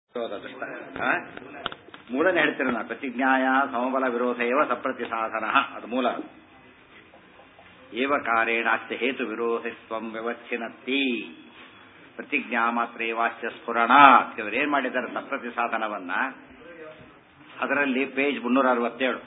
ದೃಷ್ಟ ಮೂಲನೇ ಹೇಳ್ತೀರ ನಾ ಪ್ರತಿಜ್ಞಾಯ ಸಮಬಲ ವಿರೋಧ ಏವ ಸಪ್ರತಿ ಸಾಧನ ಅದು ಮೂಲ ಏವ ಕಾರೇಣಾಸ್ಯ ಹೇತು ವಿರೋಧಿತ್ವಂ ವ್ಯವಚ್ಛಿನತ್ತಿ ಪ್ರತಿಜ್ಞಾ ಮಾತ್ರ ವಾಚ್ಯ ಸ್ಫುರಣ ಇವರು ಏನ್ ಮಾಡಿದ್ದಾರೆ ಸಪ್ರತಿ ಸಾಧನವನ್ನ ಅದರಲ್ಲಿ ಪೇಜ್ ಮುನ್ನೂರ ಅರವತ್ತೇಳು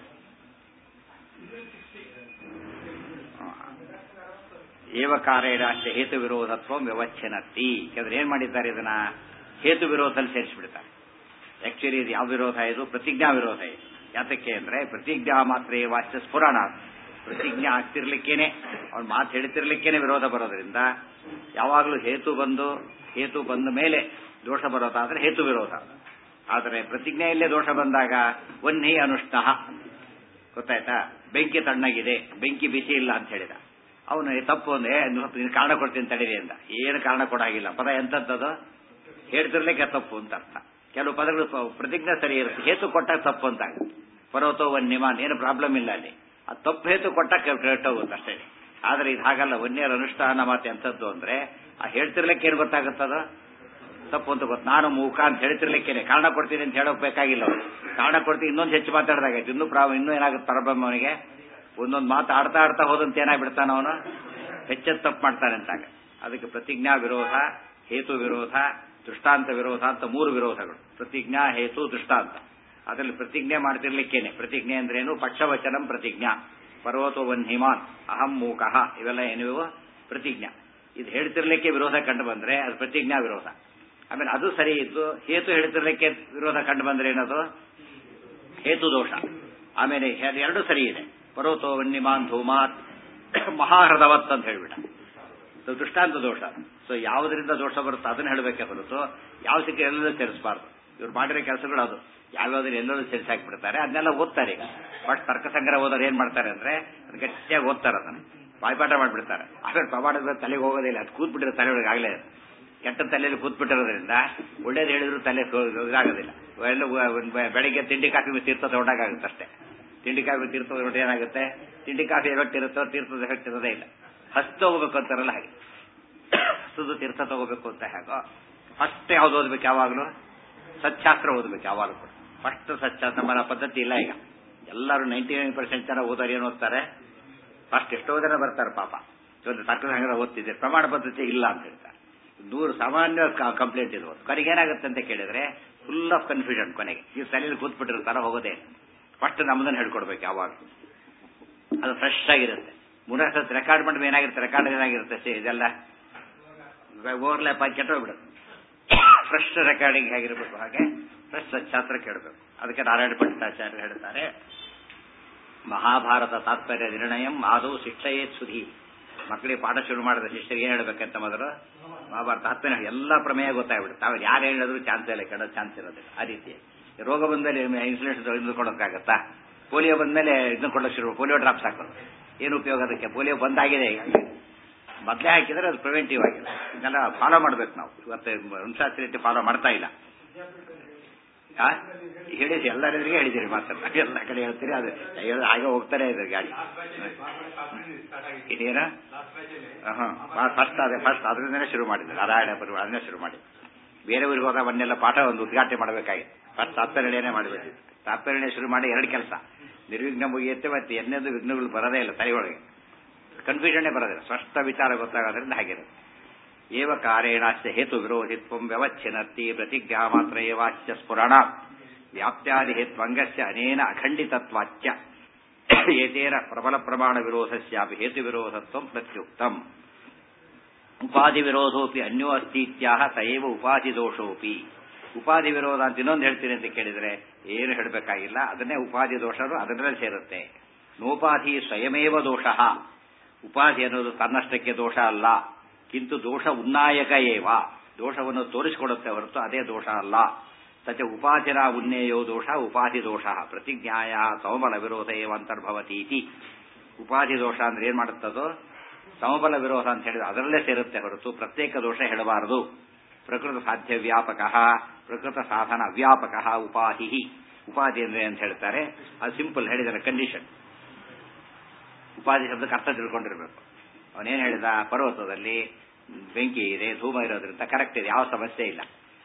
ಏವ ಕಾರೇಣಾಸ್ಯ ಹೇತು ವಿರೋಧತ್ವ ವ್ಯವಚ್ಛಿನತ್ತಿ ಕೆಲವರು ಏನ್ ಮಾಡಿದ್ದಾರೆ ಇದನ್ನ ಹೇತು ವಿರೋಧದಲ್ಲಿ ಸೇರಿಸಿಬಿಡ್ತಾರೆ ಆಕ್ಚುಲಿ ಇದು ಯಾವ ವಿರೋಧ ಇದು ಪ್ರತಿಜ್ಞಾ ವಿರೋಧ ಇದು ಯಾತಕ್ಕೆ ಅಂದ್ರೆ ಪ್ರತಿಜ್ಞಾ ಮಾತ್ರ ವಾಚ್ಯ ಸ್ಫುರಣ ಪ್ರತಿಜ್ಞೆ ಆಗ್ತಿರ್ಲಿಕ್ಕೇನೆ ಅವ್ನು ಮಾತು ಹೇಳ್ತಿರ್ಲಿಕ್ಕೇನೆ ವಿರೋಧ ಬರೋದ್ರಿಂದ ಯಾವಾಗಲೂ ಹೇತು ಬಂದು ಹೇತು ಬಂದ ಮೇಲೆ ದೋಷ ಬರೋದಾದ್ರೆ ಹೇತು ವಿರೋಧ ಆದರೆ ಪ್ರತಿಜ್ಞೆಯಲ್ಲೇ ದೋಷ ಬಂದಾಗ ವನ್ಹಿ ಅನುಷ್ಠ ಗೊತ್ತಾಯ್ತಾ ಬೆಂಕಿ ತಣ್ಣಗಿದೆ ಬೆಂಕಿ ಬಿಸಿ ಇಲ್ಲ ಅಂತ ಹೇಳಿದ ಅವನು ತಪ್ಪು ಅಂದ್ರೆ ಸ್ವಲ್ಪ ಕಾರಣ ಕೊಡ್ತೀನಿ ತಡೀರಿ ಅಂತ ಏನು ಕಾರಣ ಕೊಡಾಗಿಲ್ಲ ಪದ ಎಂತದ್ದು ಹೇಳ್ತಿರ್ಲಿಕ್ಕೆ ತಪ್ಪು ಅಂತ ಅರ್ಥ ಕೆಲವು ಪದಗಳು ಪ್ರತಿಜ್ಞೆ ಸರಿ ಇರುತ್ತೆ ಹೇತು ಕೊಟ್ಟಾಗ ತಪ್ಪು ಅಂತ ಪರ್ವತೋ ಒಂದು ನಿಮಾನ್ ಏನು ಪ್ರಾಬ್ಲಮ್ ಇಲ್ಲ ಅಲ್ಲಿ ಆ ತಪ್ಪು ಹೇತು ಕೊಟ್ಟಾಗ ಕೆಟ್ಟೋಗುತ್ತೆ ಅಷ್ಟೇ ಆದ್ರೆ ಇದು ಹಾಗಲ್ಲ ವನ್ಯರ ಅನುಷ್ಠಾನ ಮಾತು ಎಂಥದ್ದು ಅಂದ್ರೆ ಆ ಹೇಳ್ತಿರ್ಲಿಕ್ಕೆ ಏನು ಗೊತ್ತಾಗುತ್ತದ ತಪ್ಪು ಅಂತ ಗೊತ್ತು ನಾನು ಮೂಕ ಅಂತ ಹೇಳ್ತಿರ್ಲಿಕ್ಕೇನೆ ಕಾರಣ ಕೊಡ್ತೀನಿ ಅಂತ ಹೇಳೋಕ್ ಬೇಕಾಗಿಲ್ಲ ಅವರು ಕಾರಣ ಕೊಡ್ತೀನಿ ಇನ್ನೊಂದು ಹೆಚ್ಚು ಮಾತಾಡಿದಾಗೈತೆ ಇನ್ನೂ ಪ್ರಾಬ್ಲಮ್ ಇನ್ನೂ ಏನಾಗುತ್ತೆ ಪ್ರಾಬ್ಲಮ್ ಅವನಿಗೆ ಒಂದೊಂದು ಮಾತು ಆಡ್ತಾ ಆಡ್ತಾ ಹೋದಂತ ಏನಾಗ್ಬಿಡ್ತಾನ ಅವನು ಹೆಚ್ಚೆಚ್ಚು ತಪ್ಪು ಮಾಡ್ತಾನೆ ಅಂತಾಗ ಅದಕ್ಕೆ ಪ್ರತಿಜ್ಞಾ ವಿರೋಧ ಹೇತು ವಿರೋಧ ದೃಷ್ಟಾಂತ ವಿರೋಧ ಅಂತ ಮೂರು ವಿರೋಧಗಳು ಪ್ರತಿಜ್ಞಾ ಹೇತು ದೃಷ್ಟಾಂತ ಅದರಲ್ಲಿ ಪ್ರತಿಜ್ಞೆ ಮಾಡ್ತಿರ್ಲಿಕ್ಕೇನೆ ಪ್ರತಿಜ್ಞೆ ಅಂದ್ರೇನು ಪಕ್ಷವಚನಂ ಪ್ರತಿಜ್ಞಾ ಪರ್ವತೋ ವನ್ ಹಿಮಾನ್ ಅಹಂ ಮೂಕಃ ಇವೆಲ್ಲ ಏನಿವು ಪ್ರತಿಜ್ಞಾ ಇದು ಹೇಳ್ತಿರ್ಲಿಕ್ಕೆ ವಿರೋಧ ಕಂಡು ಬಂದ್ರೆ ಅದು ಪ್ರತಿಜ್ಞಾ ವಿರೋಧ ಆಮೇಲೆ ಅದು ಸರಿ ಇದ್ದು ಹೇತು ಹೇಳ್ತಿರ್ಲಿಕ್ಕೆ ವಿರೋಧ ಕಂಡು ಬಂದ್ರೆ ಏನದು ಹೇತು ದೋಷ ಆಮೇಲೆ ಎರಡು ಸರಿ ಇದೆ ಪರ್ವತೋ ವನ್ಯಮಾನ್ ಧೂಮಾತ್ ಮಹಾಹೃದವತ್ ಅಂತ ಹೇಳ್ಬಿಟ್ಟ ದೃಷ್ಟಾಂತ ದೋಷ ಸೊ ಯಾವುದರಿಂದ ದೋಷ ಬರುತ್ತೋ ಅದನ್ನ ಹೇಳಬೇಕೆ ಹೊರತು ಯಾವ ಸಿಕ್ಕ ಎಲ್ಲರೂ ಸೇರಿಸಬಾರ್ದು ಇವ್ರು ಮಾಡಿರೋ ಕೆಲಸಗಳು ಅದು ಯಾವ್ಯಾವ್ದು ಎಲ್ಲರೂ ಸೇರಿಸಿ ಹಾಕ್ಬಿಡ್ತಾರೆ ಅದನ್ನೆಲ್ಲ ಓದ್ತಾರೆ ಈಗ ಬಟ್ ತರ್ಕ ಸಂಗ್ರಹ ಓದೋರು ಏನ್ ಮಾಡ್ತಾರೆ ಅಂದ್ರೆ ಅದು ಗಟ್ಟಿಯಾಗಿ ಓದ್ತಾರೆ ಅದನ್ನ ಬಾಯ್ಪಾಠ ಮಾಡ್ಬಿಡ್ತಾರೆ ಆಮೇಲೆ ಪ್ರಮಾಣದ ತಲೆಗೆ ಹೋಗೋದಿಲ್ಲ ಅದು ಕೂತ್ಬಿಟ್ಟಿರೋ ತಲೆಯೊಳಗೆ ಆಗಲೇ ಕೆಟ್ಟ ತಲೆಯಲ್ಲಿ ಕೂತ್ಬಿಟ್ಟಿರೋದ್ರಿಂದ ಒಳ್ಳೇದು ಹೇಳಿದ್ರು ತಲೆ ಇದಾಗೋದಿಲ್ಲ ಎಲ್ಲ ಬೆಳಿಗ್ಗೆ ತಿಂಡಿ ಕಾಫಿ ತೀರ್ಥ ತಗೊಂಡಾಗುತ್ತೆ ಅಷ್ಟೇ ತಿಂಡಿ ಕಾಫಿ ತೀರ್ಥ ತಗೊಂಡು ಏನಾಗುತ್ತೆ ತಿಂಡಿ ಕಾಫಿ ಎಫೆಕ್ಟ್ ಇರುತ್ತೋ ತೀರ್ಥದ ಎಫೆಕ್ಟ್ ಇರೋದೇ ಇಲ್ಲ ಹಸ್ತು ತಗೋಬೇಕು ಅಂತಾರಲ್ಲ ಹಾಗೆ ಹಸ್ತದ ತೀರ್ಥ ತಗೋಬೇಕು ಅಂತ ಹೇಗೋ ಫಸ್ಟ್ ಯಾವ್ದು ಓದ್ಬೇಕು ಯಾವಾಗಲೂ ಸತ್ಶಾಸ್ತ್ರ ಓದ್ಬೇಕು ಯಾವಾಗಲೂ ಕೂಡ ಫಸ್ಟ್ ಸತ್ಶಾಸ್ತ್ರ ನಮ್ಮ ಪದ್ಧತಿ ಇಲ್ಲ ಈಗ ಎಲ್ಲರೂ ನೈಂಟಿ ನೈನ್ ಪರ್ಸೆಂಟ್ ಜನ ಓದೋರು ಏನು ಓದ್ತಾರೆ ಫಸ್ಟ್ ಎಷ್ಟೋ ಜನ ಬರ್ತಾರೆ ಪಾಪ ಒಂದು ತರ್ಕ ಸಂಗ್ರಹ ಓದ್ತಿದ್ರೆ ಪ್ರಮಾಣ ಪದ್ಧತಿ ಇಲ್ಲ ಅಂತ ಹೇಳ್ತಾರೆ ನೂರು ಸಾಮಾನ್ಯ ಕಂಪ್ಲೇಂಟ್ ಇರ್ಬೋದು ಕೊನೆಗೆ ಏನಾಗುತ್ತೆ ಅಂತ ಕೇಳಿದ್ರೆ ಫುಲ್ ಆಫ್ ಕನ್ಫ್ಯೂಷನ್ ಕೊನೆಗೆ ಈ ತಲೆಯಲ್ಲಿ ಕೂತ್ಬಿಟ್ಟಿರ್ತಾರ ಹೋಗೋದೇ ಫಸ್ಟ್ ನಮ್ಮದನ್ನ ಹೇಳ್ಕೊಡ್ಬೇಕು ಯಾವಾಗ ಅದು ಫ್ರೆಶ್ ಆಗಿರುತ್ತೆ ಮೂರನೇ ಸತಿ ರೆಕಾರ್ಡ್ ಮಾಡಿದ್ರೆ ಏನಾಗಿರುತ್ತೆ ರೆಕಾರ್ಡ್ ಏನಾಗಿರುತ್ತೆ ಇದೆಲ್ಲ ಓವರ್ಲ್ಯಾಪ್ ಆಗಿ ಕೆಟ್ಟೋಗ್ಬಿಡುತ್ತೆ ಫ್ರೆಶ್ ರೆಕಾರ್ಡಿಂಗ್ ಹೇಗಿರಬೇಕು ಹಾಗೆ ಫ್ರೆಶ್ ಶಾಸ್ತ್ರ ಕೇಳಬೇಕು ಅದಕ್ಕೆ ನಾರಾಯಣ ಪಂಡಿತಾಚಾರ್ಯರು ಹೇಳ್ತಾರೆ ಮಹಾಭಾರತ ತಾತ್ಪರ್ಯ ನಿರ್ಣಯಂ ಆದೌ ಶಿಕ್ಷೆಯೇ ಸುಧಿ ಮಕ್ಕಳಿಗೆ ಪಾಠ ಶುರು ಮಾಡಿದ ಶಿಷ್ಯರಿಗೆ ಏನ್ ಹೇಳ್ಬೇಕಂತ ಮೊದಲು ಮಹಾಭಾರತ ತಾತ್ಪರ್ಯ ಎಲ್ಲ ಪ್ರಮೇಯ ಗೊತ್ತಾಗ್ಬಿಡುತ್ತೆ ಅವ್ರು ಯಾರು ಹೇಳಿದ್ರು ಚಾನ್ಸ್ ಇಲ್ಲ ಕೆಡೋ ಚಾನ್ಸ್ ಇರೋದಿಲ್ಲ ಆ ರೀತಿ ರೋಗ ಬಂದ್ಮೇಲೆ ಇನ್ಸುಲೆನ್ಸ್ ಇದು ಕೊಡೋಕ್ಕಾಗತ್ತಾ ಪೋಲಿಯೋ ಬಂದ್ಮೇಲೆ ಇದನ್ನ ಕೊಡೋಕೆ ಶುರು ಪೋಲಿಯೋ ಡ್ರಾಪ್ಸ್ ಹಾಕೋದು ಏನು ಉಪಯೋಗ ಅದಕ್ಕೆ ಪೋಲಿಯೋ ಬಂದಾಗಿದೆ ಈಗ ಮೊದಲೇ ಹಾಕಿದ್ರೆ ಅದು ಪ್ರಿವೆಂಟಿವ್ ಆಗಿದೆ ಇದನ್ನೆಲ್ಲ ಫಾಲೋ ಮಾಡ್ಬೇಕು ನಾವು ಇವತ್ತು ವಂಶಾಸ್ತ್ರೀತಿ ಫಾಲೋ ಮಾಡ್ತಾ ಇಲ್ಲ ಹೇಳಿಸಿ ಎಲ್ಲರಿಗೆ ಹೇಳಿದಿರಿ ಮಾತನ್ನ ಎಲ್ಲ ಕಡೆ ಹೇಳ್ತೀರಿ ಅದು ಹಾಗೆ ಹೋಗ್ತಾನೆ ಇದೆ ಗಾಡಿ ಇದೇನ ಫಸ್ಟ್ ಅದೇ ಫಸ್ಟ್ ಅದರಿಂದನೇ ಶುರು ಮಾಡಿದ್ರು ನಾರಾಯಣ ಬರುವ ಅದನ್ನೇ ಶುರು ಮಾಡಿ ಬೇರೆ ಊರಿಗೆ ಹೋದ ಅವನ್ನೆಲ್ಲ ಪಾಠ ಒಂದು ಉದ್ಘಾಟನೆ ಮಾಡಬೇಕಾಗಿತ್ತು ಫಸ್ಟ್ ತಾತ್ಪರ್ಯನೇ ಮಾಡಬೇಕು ತಾತ್ಪರ್ಯನೇ ಶುರು ಮಾಡಿ ಎರಡು ಕೆಲಸ ನಿರ್ವಿಘ್ನ ಮುಗಿಯುತ್ತೆ ಮತ್ತೆ ಎನ್ನೆಂದು ವಿಘ್ನಗಳು ಬರೋದೇ ಇಲ್ಲ ತಲೆಯೊಳಗೆ ಕನ್ಫ್ಯೂಷನ್ನೇ ಬರೋದಿಲ್ಲ ಸ್ಪಷ್ಟ ವಿಚಾರ ಗೊತ್ತಾಗೋದ್ರಿಂದ ಹಾಗಿರುತ್ತೆ ಏವ ಕಾರೇಣಾಸ್ಯ ಹೇತು ವಿರೋಧಿತ್ವ ವ್ಯವಚ್ಛಿನತ್ತಿ ಪ್ರತಿಜ್ಞಾ ಮಾತ್ರ ಏವಾಚ್ಯ ಸ್ಫುರಣ ವ್ಯಾಪ್ತ್ಯಾದಿ ಹೇತ್ವಂಗಸ್ಯ ಅನೇನ ಅಖಂಡಿತತ್ವಾಚ್ಯ ಏತೇನ ಪ್ರಬಲ ಪ್ರಮಾಣ ವಿರೋಧಸ್ಯಾಪಿ ಹೇತು ವಿರೋಧತ್ವ ಪ್ರತ್ಯುಕ್ತಂ ಉಪಾಧಿ ವಿರೋಧೋಪಿ ಅನ್ಯೋ ಅಸ್ತಿತ್ಯಾಹ ಸೈವ ಉಪಾಧಿ ದೋಷೋಪಿ ಉಪಾಧಿ ವಿರೋಧ ಅಂತ ಇನ್ನೊಂದು ಹೇಳ್ತೀನಿ ಅಂತ ಕೇಳಿದ್ರೆ ಏನು ಹೇಳಬೇಕಾಗಿಲ್ಲ ಅದನ್ನೇ ಉಪಾಧಿ ದೋಷರು ಅದನ್ನೇ ಸೇರುತ್ತೆ ನೋಪಾಧಿ ಸ್ವಯಮೇವ ದೋಷ ಉಪಾಧಿ ಅನ್ನೋದು ತನ್ನಷ್ಟಕ್ಕೆ ದೋಷ ಅಲ್ಲ ಕಿಂತು ದೋಷ ಉನ್ನಾಯಕ ಏವ ದೋಷವನ್ನು ತೋರಿಸಿಕೊಡುತ್ತೆ ಹೊರತು ಅದೇ ದೋಷ ಅಲ್ಲ ಸಚ ಉಪಾಧಿರ ಉನ್ನೇಯೋ ದೋಷ ಉಪಾಧಿ ದೋಷ ಪ್ರತಿಜ್ಞಾಯ ಸಮಬಲ ವಿರೋಧ ಏವ ಅಂತರ್ಭವತಿ ಇತಿ ಉಪಾಧಿ ದೋಷ ಅಂದ್ರೆ ಏನ್ ಮಾಡುತ್ತದೋ ಸಮಬಲ ವಿರೋಧ ಅಂತ ಹೇಳಿದ್ರೆ ಅದರಲ್ಲೇ ಸೇರುತ್ತೆ ಹೊರತು ಪ್ರತ್ಯೇಕ ದೋಷ ಹೇಳಬಾರದು ಪ್ರಕೃತ ಸಾಧ್ಯ ವ್ಯಾಪಕ ಪ್ರಕೃತ ಸಾಧನ ಅವ್ಯಾಪಕ ಉಪಾಧಿ ಉಪಾಧಿ ಅಂದ್ರೆ ಅಂತ ಹೇಳ್ತಾರೆ ಅದು ಸಿಂಪಲ್ ಹೇಳಿದಾರೆ ಕಂಡೀಷನ್ ಉಪಾಧಿ ಶಬ್ದಕ್ಕೆ ಅರ್ಥ ತಿಳ್ಕೊಂಡಿರ್ಬೇಕು ಅವನೇನ್ ಹೇಳಿದ ಪರ್ವತದಲ್ಲಿ ಬೆಂಕಿ ಇದೆ ಧೂಮ ಇರೋದ್ರಿಂದ ಕರೆಕ್ಟ್ ಇದೆ ಯಾವ ಸಮಸ್ಯೆ ಇಲ್ಲ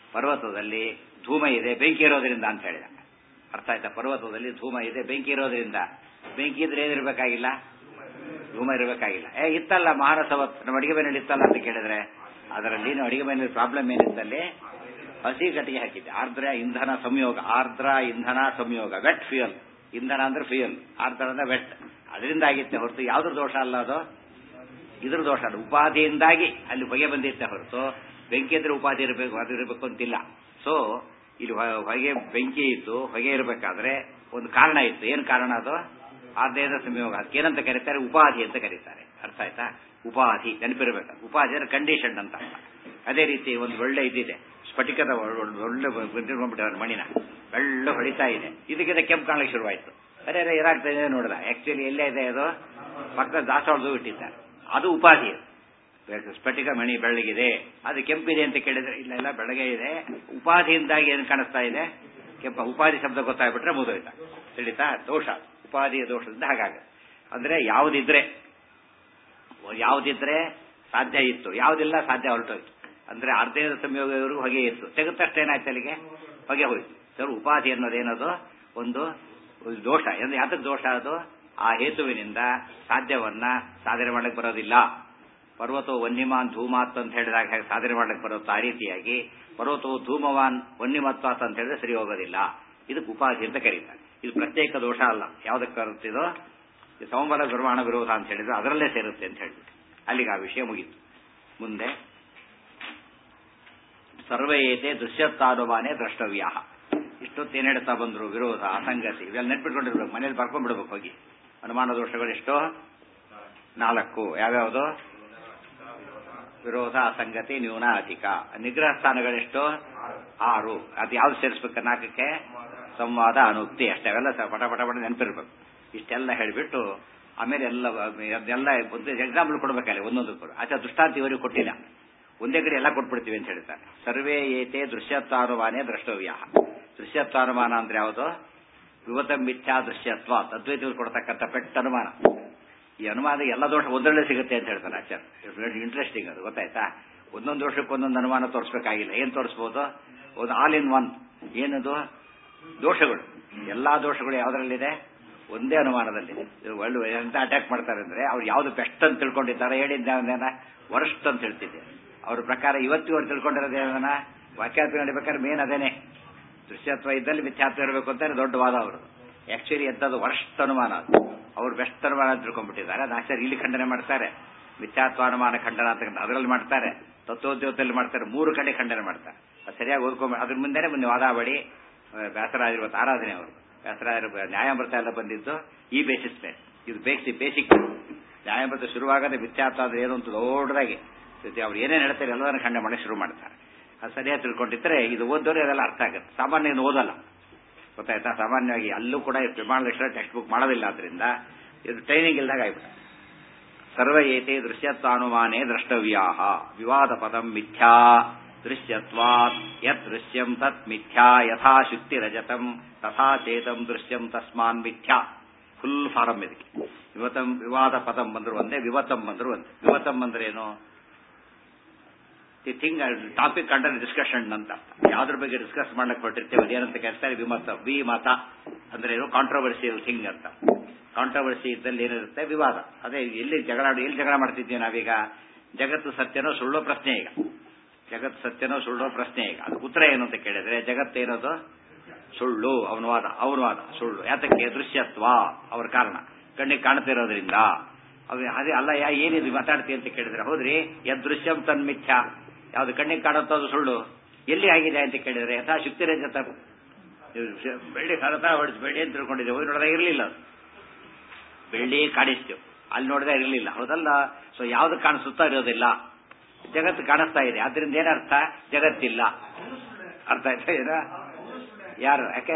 ಪರ್ವತದಲ್ಲಿ ಧೂಮ ಇದೆ ಬೆಂಕಿ ಇರೋದ್ರಿಂದ ಅಂತ ಹೇಳಿದ ಅರ್ಥ ಆಯ್ತಾ ಪರ್ವತದಲ್ಲಿ ಧೂಮ ಇದೆ ಬೆಂಕಿ ಇರೋದ್ರಿಂದ ಬೆಂಕಿ ಇದ್ರೆ ಏನಿರ್ಬೇಕಾಗಿಲ್ಲ ಧೂಮ ಇರಬೇಕಾಗಿಲ್ಲ ಏ ಇತ್ತಲ್ಲ ಮಹಾರಸವ ನಮ್ಮ ಅಡಿಗೆ ಮನೆಯಲ್ಲಿ ಇತ್ತಲ್ಲ ಅಂತ ಕೇಳಿದ್ರೆ ಅದರಲ್ಲಿ ನಾವು ಅಡಿಗೆ ಮನೆಯಲ್ಲಿ ಪ್ರಾಬ್ಲಮ್ ಏನಿತ್ತಲ್ಲಿ ಹಸಿ ಕಟ್ಟಿಗೆ ಹಾಕಿದ್ದೆ ಆರ್ದ್ರ ಇಂಧನ ಸಂಯೋಗ ಆರ್ದ್ರ ಇಂಧನ ಸಂಯೋಗ ವೆಟ್ ಫ್ಯೂಯಲ್ ಇಂಧನ ಅಂದ್ರೆ ಫ್ಯೂಯಲ್ ಆರ್ದ್ರ ಅಂದ್ರೆ ವೆಟ್ ಅದರಿಂದ ಆಗಿತ್ತೆ ಹೊರತು ಯಾವ್ದ್ರ ದೋಷ ಅಲ್ಲ ಅದು ಇದ್ರ ದೋಷ ಅಲ್ಲ ಉಪಾಧಿಯಿಂದಾಗಿ ಅಲ್ಲಿ ಹೊಗೆ ಬಂದಿತ್ತೆ ಹೊರತು ಬೆಂಕಿ ಇದ್ರೆ ಉಪಾಧಿ ಇರಬೇಕು ಅದು ಇರಬೇಕು ಅಂತಿಲ್ಲ ಸೊ ಇಲ್ಲಿ ಹೊ- ಹೊಗೆ ಬೆಂಕಿ ಇತ್ತು ಹೊಗೆ ಇರಬೇಕಾದ್ರೆ ಒಂದು ಕಾರಣ ಇತ್ತು ಏನು ಕಾರಣ ಅದು ಆರ್ದೇದ ಸಂಯೋಗ ಅದಕ್ಕೇನಂತ ಕರೀತಾರೆ ಉಪಾಧಿ ಅಂತ ಕರೀತಾರೆ ಅರ್ಥ ಆಯ್ತಾ ಉಪಾಧಿ ನೆನಪಿರಬೇಕು ಉಪಾಧಿ ಅಂದ್ರೆ ಕಂಡೀಷನ್ ಅಂತ ಅರ್ಥ. ಅದೇ ರೀತಿ ಒಂದು ಒಳ್ಳೆ ಇದಿದೆ ಸ್ಫಟಿಕದ ಒಳ್ಳೆ ಒಳ್ಳೆ ಬಂದಿರ್ಕೊಂಡ್ಬಿಟ್ಟಿದ್ದಾರೆ ಮಣಿನ ಬೆಳ್ಳ ಹೊಡಿತಾ ಇದೆ ಇದಕ್ಕಿಂತ ಕೆಂಪು ಕಾಣಲಿಕ್ಕೆ ಶುರುವಾಯಿತು ಅರೆ ಅರೆ ಏನಾಗ್ತಾ ಇದೆ ನೋಡಿದ ಆಕ್ಚುಲಿ ಎಲ್ಲೇ ಇದೆ ಅದು ಪಕ್ಕದ ದಾಸವಾಳದು ಇಟ್ಟಿದ್ದಾರೆ ಅದು ಉಪಾಧಿ ಅದು. ಸ್ಫಟಿಕ ಮಣಿ ಬೆಳ್ಳಗಿದೆ ಅದು ಕೆಂಪಿದೆ ಅಂತ ಕೇಳಿದ್ರೆ ಇಲ್ಲ ಇಲ್ಲ ಬೆಳಗ್ಗೆ ಇದೆ ಉಪಾಧಿಯಿಂದಾಗಿ ಏನು ಕಾಣಿಸ್ತಾ ಇದೆ ಕೆಂಪ ಉಪಾಧಿ ಶಬ್ದ ಗೊತ್ತಾಗ್ಬಿಟ್ರೆ ಮುಗಿದೋಯ್ತಾ ತಿಳಿತಾ ದೋಷ ಉಪಾಧಿಯ ದೋಷದಿಂದ ಹಾಗಾಗ ಅಂದ್ರೆ ಯಾವುದಿದ್ರೆ ಯಾವುದಿದ್ರೆ ಸಾಧ್ಯ ಇತ್ತು ಯಾವುದಿಲ್ಲ ಸಾಧ್ಯ ಹೊರಟೋಯ್ತು ಅಂದ್ರೆ ಅರ್ಧೇದ ಸಂಯೋಗವರೆಗೂ ಹೊಗೆ ಇತ್ತು ತೆಗೆದ ತಕ್ಷಣ ಏನಾಯ್ತು ಅಲ್ಲಿಗೆ ಹೊಗೆ ಹೋಯ್ತು ಸರ್ ಉಪಾಧಿ ಅನ್ನೋದೇನದು ಒಂದು ಒಂದು ದೋಷ ಅಂದ್ರೆ ಯಾತಕ್ಕೆ ದೋಷ ಅದು ಆ ಹೇತುವಿನಿಂದ ಸಾಧ್ಯವನ್ನ ಸಾಧನೆ ಮಾಡಕ್ಕೆ ಬರೋದಿಲ್ಲ ಪರ್ವತವು ವನ್ಯಮಾನ್ ಧೂಮಾತ್ ಅಂತ ಹೇಳಿದಾಗ ಹೇಗೆ ಸಾಧನೆ ಮಾಡಕ್ಕೆ ಬರುತ್ತೋ ಆ ರೀತಿಯಾಗಿ ಪರ್ವತವು ಧೂಮವಾನ್ ವನ್ಯಮತ್ವಾತ್ ಅಂತ ಹೇಳಿದ್ರೆ ಸರಿ ಹೋಗೋದಿಲ್ಲ ಇದಕ್ಕೆ ಉಪಾಧಿ ಅಂತ ಕರೀತಾರೆ ಇದು ಪ್ರತ್ಯೇಕ ದೋಷ ಅಲ್ಲ ಯಾವುದಕ್ಕೆ ಬರುತ್ತಿದೋ ಈ ಸಂಬಳ ದುರ್ವಾಣ ವಿರೋಧ ಅಂತ ಹೇಳಿದ್ರೆ ಅದರಲ್ಲೇ ಸೇರುತ್ತೆ ಅಂತ ಹೇಳಿದ್ರು ಅಲ್ಲಿಗೆ ಆ ವಿಷಯ ಮುಗೀತು ಮುಂದೆ ಸರ್ವೇಯತೆ ದೃಶ್ಯತ್ತಾನುಮಾನೇ ದ್ರಷ್ಟವ್ಯ ಇಷ್ಟೊತ್ತೇನು ಹೇಳ್ತಾ ಬಂದ್ರು ವಿರೋಧ ಅಸಂಗತಿ ಇವೆಲ್ಲ ನೆನ್ಪಿಟ್ಕೊಂಡಿರ್ಬೇಕು ಮನೇಲಿ ಬರ್ಕೊಂಡ್ಬಿಡ್ಬೇಕು ಹೋಗಿ ಅನುಮಾನ ದೋಷಗಳು ಎಷ್ಟೋ ನಾಲ್ಕು ಯಾವ್ಯಾವುದು ವಿರೋಧ ಅಸಂಗತಿ ನ್ಯೂನ ಅಧಿಕ ನಿಗ್ರಹ ಸ್ಥಾನಗಳೆಷ್ಟು ಆರು ಅದು ಯಾವ್ದು ಸೇರಿಸ್ಬೇಕು ನಾಲ್ಕಕ್ಕೆ ಸಂವಾದ ಅನುಕ್ತಿ ಅಷ್ಟೇ ಅವೆಲ್ಲ ಸ- ಪಟ ಪಟ ಪಟ ನೆನಪಿರ್ಬೇಕು ಇಷ್ಟೆಲ್ಲ ಹೇಳಿಬಿಟ್ಟು ಆಮೇಲೆ ಎಲ್ಲ ಅದೆಲ್ಲ ಎಕ್ಸಾಂಪಲ್ ಕೊಡ್ಬೇಕಲ್ಲ ಒಂದೊಂದು ಕೊಡು ಆಚೆ ದೃಷ್ಟಾಂತ ಇವರಿಗೆ ಕೊಟ್ಟಿಲ್ಲ ಒಂದೇ ಕಡೆ ಎಲ್ಲ ಕೊಟ್ಬಿಡ್ತೀವಿ ಅಂತ ಹೇಳ್ತಾರೆ ಸರ್ವೇ ಏತೆ ದೃಶ್ಯತ್ವಾನುಮಾನೇ ದ್ರಷ್ಟವ್ಯ ದೃಶ್ಯತ್ವಾನುಮಾನ ಅಂದ್ರೆ ಯಾವುದು ವಿವತ ಮಿಥ್ಯಾ ದೃಶ್ಯತ್ವ ಅದ್ವೈತಗಳು ಕೊಡ್ತಕ್ಕಂಥ ಪೆಟ್ಟ ಅನುಮಾನ ಈ ಅನುಮಾನ ಎಲ್ಲ ದೋಷ ಒಂದರಲ್ಲೇ ಸಿಗುತ್ತೆ ಅಂತ ಹೇಳ್ತಾರೆ ಆಚಾರ್ಯ ಇಂಟ್ರೆಸ್ಟಿಂಗ್ ಅದು ಗೊತ್ತಾಯ್ತಾ ಒಂದೊಂದು ದೋಷಕ್ಕೆ ಒಂದೊಂದು ಅನುಮಾನ ತೋರಿಸ್ಬೇಕಾಗಿಲ್ಲ ಏನ್ ತೋರಿಸ್ಬೋದು ಒಂದು ಆಲ್ ಇನ್ ಒನ್ ಏನದು ದೋಷಗಳು ಎಲ್ಲಾ ದೋಷಗಳು ಯಾವ್ದ್ರಲ್ಲಿದೆ ಒಂದೇ ಅನುಮಾನದಲ್ಲಿದೆ ಇದು ಒಳ್ಳೆ ಎಂತ ಅಟ್ಯಾಕ್ ಮಾಡ್ತಾರೆ ಅಂದ್ರೆ ಅವ್ರು ಯಾವ್ದು ಬೆಸ್ಟ್ ಅಂತ ತಿಳ್ಕೊಂಡಿದ್ದಾರೆ ಹೇಳಿದ್ದೇನ ವರ್ಸ್ಟ್ ಅಂತ ಹೇಳ್ತಿದ್ದೆ ಅವ್ರ ಪ್ರಕಾರ ಇವತ್ತಿಗೂ ಅವ್ರು ತಿಳ್ಕೊಂಡಿರೋದೇನ ವಾಕ್ಯಾತ್ಮ ನಡಿಬೇಕಾದ್ರೆ ಮೇನ್ ಅದೇನೆ ದೃಶ್ಯತ್ವ ಇದ್ದಲ್ಲಿ ಮಿಥ್ಯಾತ್ವ ಇರಬೇಕು ಅಂತ ದೊಡ್ಡ ವಾದ ಅವರು ಆಕ್ಚುಲಿ ಎಂತದ್ದು ವರ್ಸ್ಟ್ ಅನುಮಾನ ಅದು ಅವ್ರು ಬೆಸ್ಟ್ ಅನುಮಾನ ಅಂತ ತಿಳ್ಕೊಂಡ್ಬಿಟ್ಟಿದ್ದಾರೆ ಅದು ಆಚಾರ್ಯ ಇಲ್ಲಿ ಖಂಡನೆ ಮಾಡ್ತಾರೆ ಮಿಥ್ಯಾತ್ವ ಅನುಮಾನ ಖಂಡನ ಅಂತ ಅದರಲ್ಲಿ ಮಾಡ್ತಾರೆ ತತ್ವೋದ್ಯೋಗದಲ್ಲಿ ಮಾಡ್ತಾರೆ ಮೂರು ಕಡೆ ಖಂಡನೆ ಮಾಡ್ತಾರೆ ಅದು ಸರಿಯಾಗಿ ಓದ್ಕೊಂಡ್ ಅದ್ರ ಮುಂದೆನೆ ಮುಂದೆ ವಾದಾವಳಿ ವ್ಯಾಸರಾಜಿರುವ ಆರಾಧನೆ ಅವರು ವ್ಯಾಸರಾಜರ ನ್ಯಾಯಾಮೃತ ಎಲ್ಲ ಬಂದಿದ್ದು ಈ ಬೇಸಿಸ್ ಮೇಲೆ ಇದು ಬೇಸಿ ಬೇಸಿಕ್ ನ್ಯಾಯಾಮೃತ ಶುರುವಾಗದೆ ಮಿಥ್ಯಾತ್ವ ಅಂದ್ರೆ ಏನು ಅಂತ ದೊಡ್ಡದಾಗಿ ಅವ್ರು ಏನೇನು ಹೇಳ್ತಾರೆ ಎಲ್ಲದನ್ನು ಖಂಡನೆ ಮಾಡಕ್ಕೆ ಶುರು ಮಾಡ್ತಾರೆ ಅದು ಸರಿಯಾಗಿ ತಿಳ್ಕೊಂಡಿದ್ರೆ ಇದು ಓದೋರು ಅದೆಲ್ಲ ಅರ್ಥ ಆಗುತ್ತೆ ಸಾಮಾನ್ಯ ಏನು ಓದಲ್ಲ ಗೊತ್ತಾಯ್ತಾ ಸಾಮಾನ್ಯವಾಗಿ ಅಲ್ಲೂ ಕೂಡ ಈ ಪ್ರಮಾಣ ಲಕ್ಷಣ ಟೆಕ್ಸ್ಟ್ ಬುಕ್ ಮಾಡೋದಿಲ್ಲ ಆದ್ರಿಂದ ಇದು ಟ್ರೈನಿಂಗ್ ಇಲ್ದಾಗ ಆಗ್ಬಿಡುತ್ತೆ ಸರ್ವ ಏತೆ ದೃಶ್ಯತ್ವಾನುಮಾನೇ ದ್ರಷ್ಟವ್ಯಾ ವಿವಾದ ಪದಂ ಮಿಥ್ಯಾ ದೃಶ್ಯತ್ವಾತ್ ಯತ್ ದೃಶ್ಯಂ ತತ್ ಮಿಥ್ಯಾ ಯಥಾ ಶುಕ್ತಿ ರಜತಂ ತಥಾ ಚೇತಂ ದೃಶ್ಯಂ ತಸ್ಮಾನ್ ಮಿಥ್ಯಾ ಫುಲ್ ಫಾರಂ ಇದಕ್ಕೆ ವಿವತಂ ವಿವಾದ ಪದಂ ಬಂದ್ರು ಒಂದೇ ವಿವತಂ ಬಂದ್ರು ಒಂದೇ ವಿವತಂ ಅಂದ್ರೆ ಏನು the thing topic under discussion ಅಂತ ಯಾವ್ದ್ರ ಬಗ್ಗೆ ಡಿಸ್ಕಸ್ ಮಾಡಕ್ ಹೊರಟಿರ್ತೇವೆ ಅದೇನಂತ ಕರಿತಾರೆ ವಿಮತ ವಿ ಮತ ಅಂದ್ರೆ ಏನು ಕಾಂಟ್ರವರ್ಸಿಯಲ್ ಥಿಂಗ್ ಅಂತ ಕಾಂಟ್ರವರ್ಸಿ ಇದ್ದಲ್ಲಿ ಏನಿರುತ್ತೆ ವಿವಾದ ಅದೇ ಎಲ್ಲಿ ಜಗಳ ಎಲ್ಲಿ ಜಗಳ ಮಾಡ್ತಿದ್ದೀವಿ ನಾವೀಗ ಜಗತ್ತು ಸತ್ಯನೋ ಸುಳ್ಳೋ ಪ್ರಶ್ನೆ ಈಗ ಜಗತ್ತು ಸತ್ಯನೋ ಸುಳ್ಳೋ ಪ್ರಶ್ನೆ ಈಗ ಅದಕ್ಕೆ ಉತ್ತರ ಏನು ಅಂತ ಕೇಳಿದ್ರೆ ಜಗತ್ತೇನದು ಸುಳ್ಳು ಅವನ ವಾದ ಅವನ ವಾದ ಸುಳ್ಳು ಯಾತಕ್ಕೆ ದೃಶ್ಯತ್ವ ಅವ್ರ ಕಾರಣ ಕಣ್ಣಿಗೆ ಕಾಣ್ತಿರೋದ್ರಿಂದ ಅವ ಅದೇ ಅಲ್ಲ ಯಾ ಏನಿದು ಮಾತಾಡ್ತಿ ಅಂತ ಕೇಳಿದ್ರೆ ಹೌದ್ರಿ ಯದೃಶ್ಯಂ ತನ್ಮಿಥ್ಯ ಯಾವ್ದು ಕಣ್ಣಿಗೆ ಕಾಣುತ್ತೋ ಅದು ಸುಳ್ಳು ಎಲ್ಲಿ ಆಗಿದೆ ಅಂತ ಕೇಳಿದ್ರೆ ಯಥಾ ಶುಕ್ತಿ ರಜತ ಬೆಳ್ಳಿ ಕರತಾ ಹೊಡಿಸ್ ಬೆಳ್ಳಿ ಅಂತ ತಿಳ್ಕೊಂಡಿದ್ದೆ ಹೋಗಿ ನೋಡಿದಾಗ ಇರಲಿಲ್ಲ ಅದು ಬೆಳ್ಳಿ ಕಾಣಿಸ್ತೇವೆ ಅಲ್ಲಿ ನೋಡಿದಾಗ ಇರಲಿಲ್ಲ ಹೌದಲ್ಲ ಸೊ ಯಾವ್ದು ಕಾಣಿಸುತ್ತಾ ಇರೋದಿಲ್ಲ ಜಗತ್ತು ಕಾಣಿಸ್ತಾ ಇದೆ ಅದರಿಂದ ಏನರ್ಥ ಜಗತ್ತಿಲ್ಲ ಅರ್ಥ ಆಯ್ತಾ ಏನ ಯಾರು ಯಾಕೆ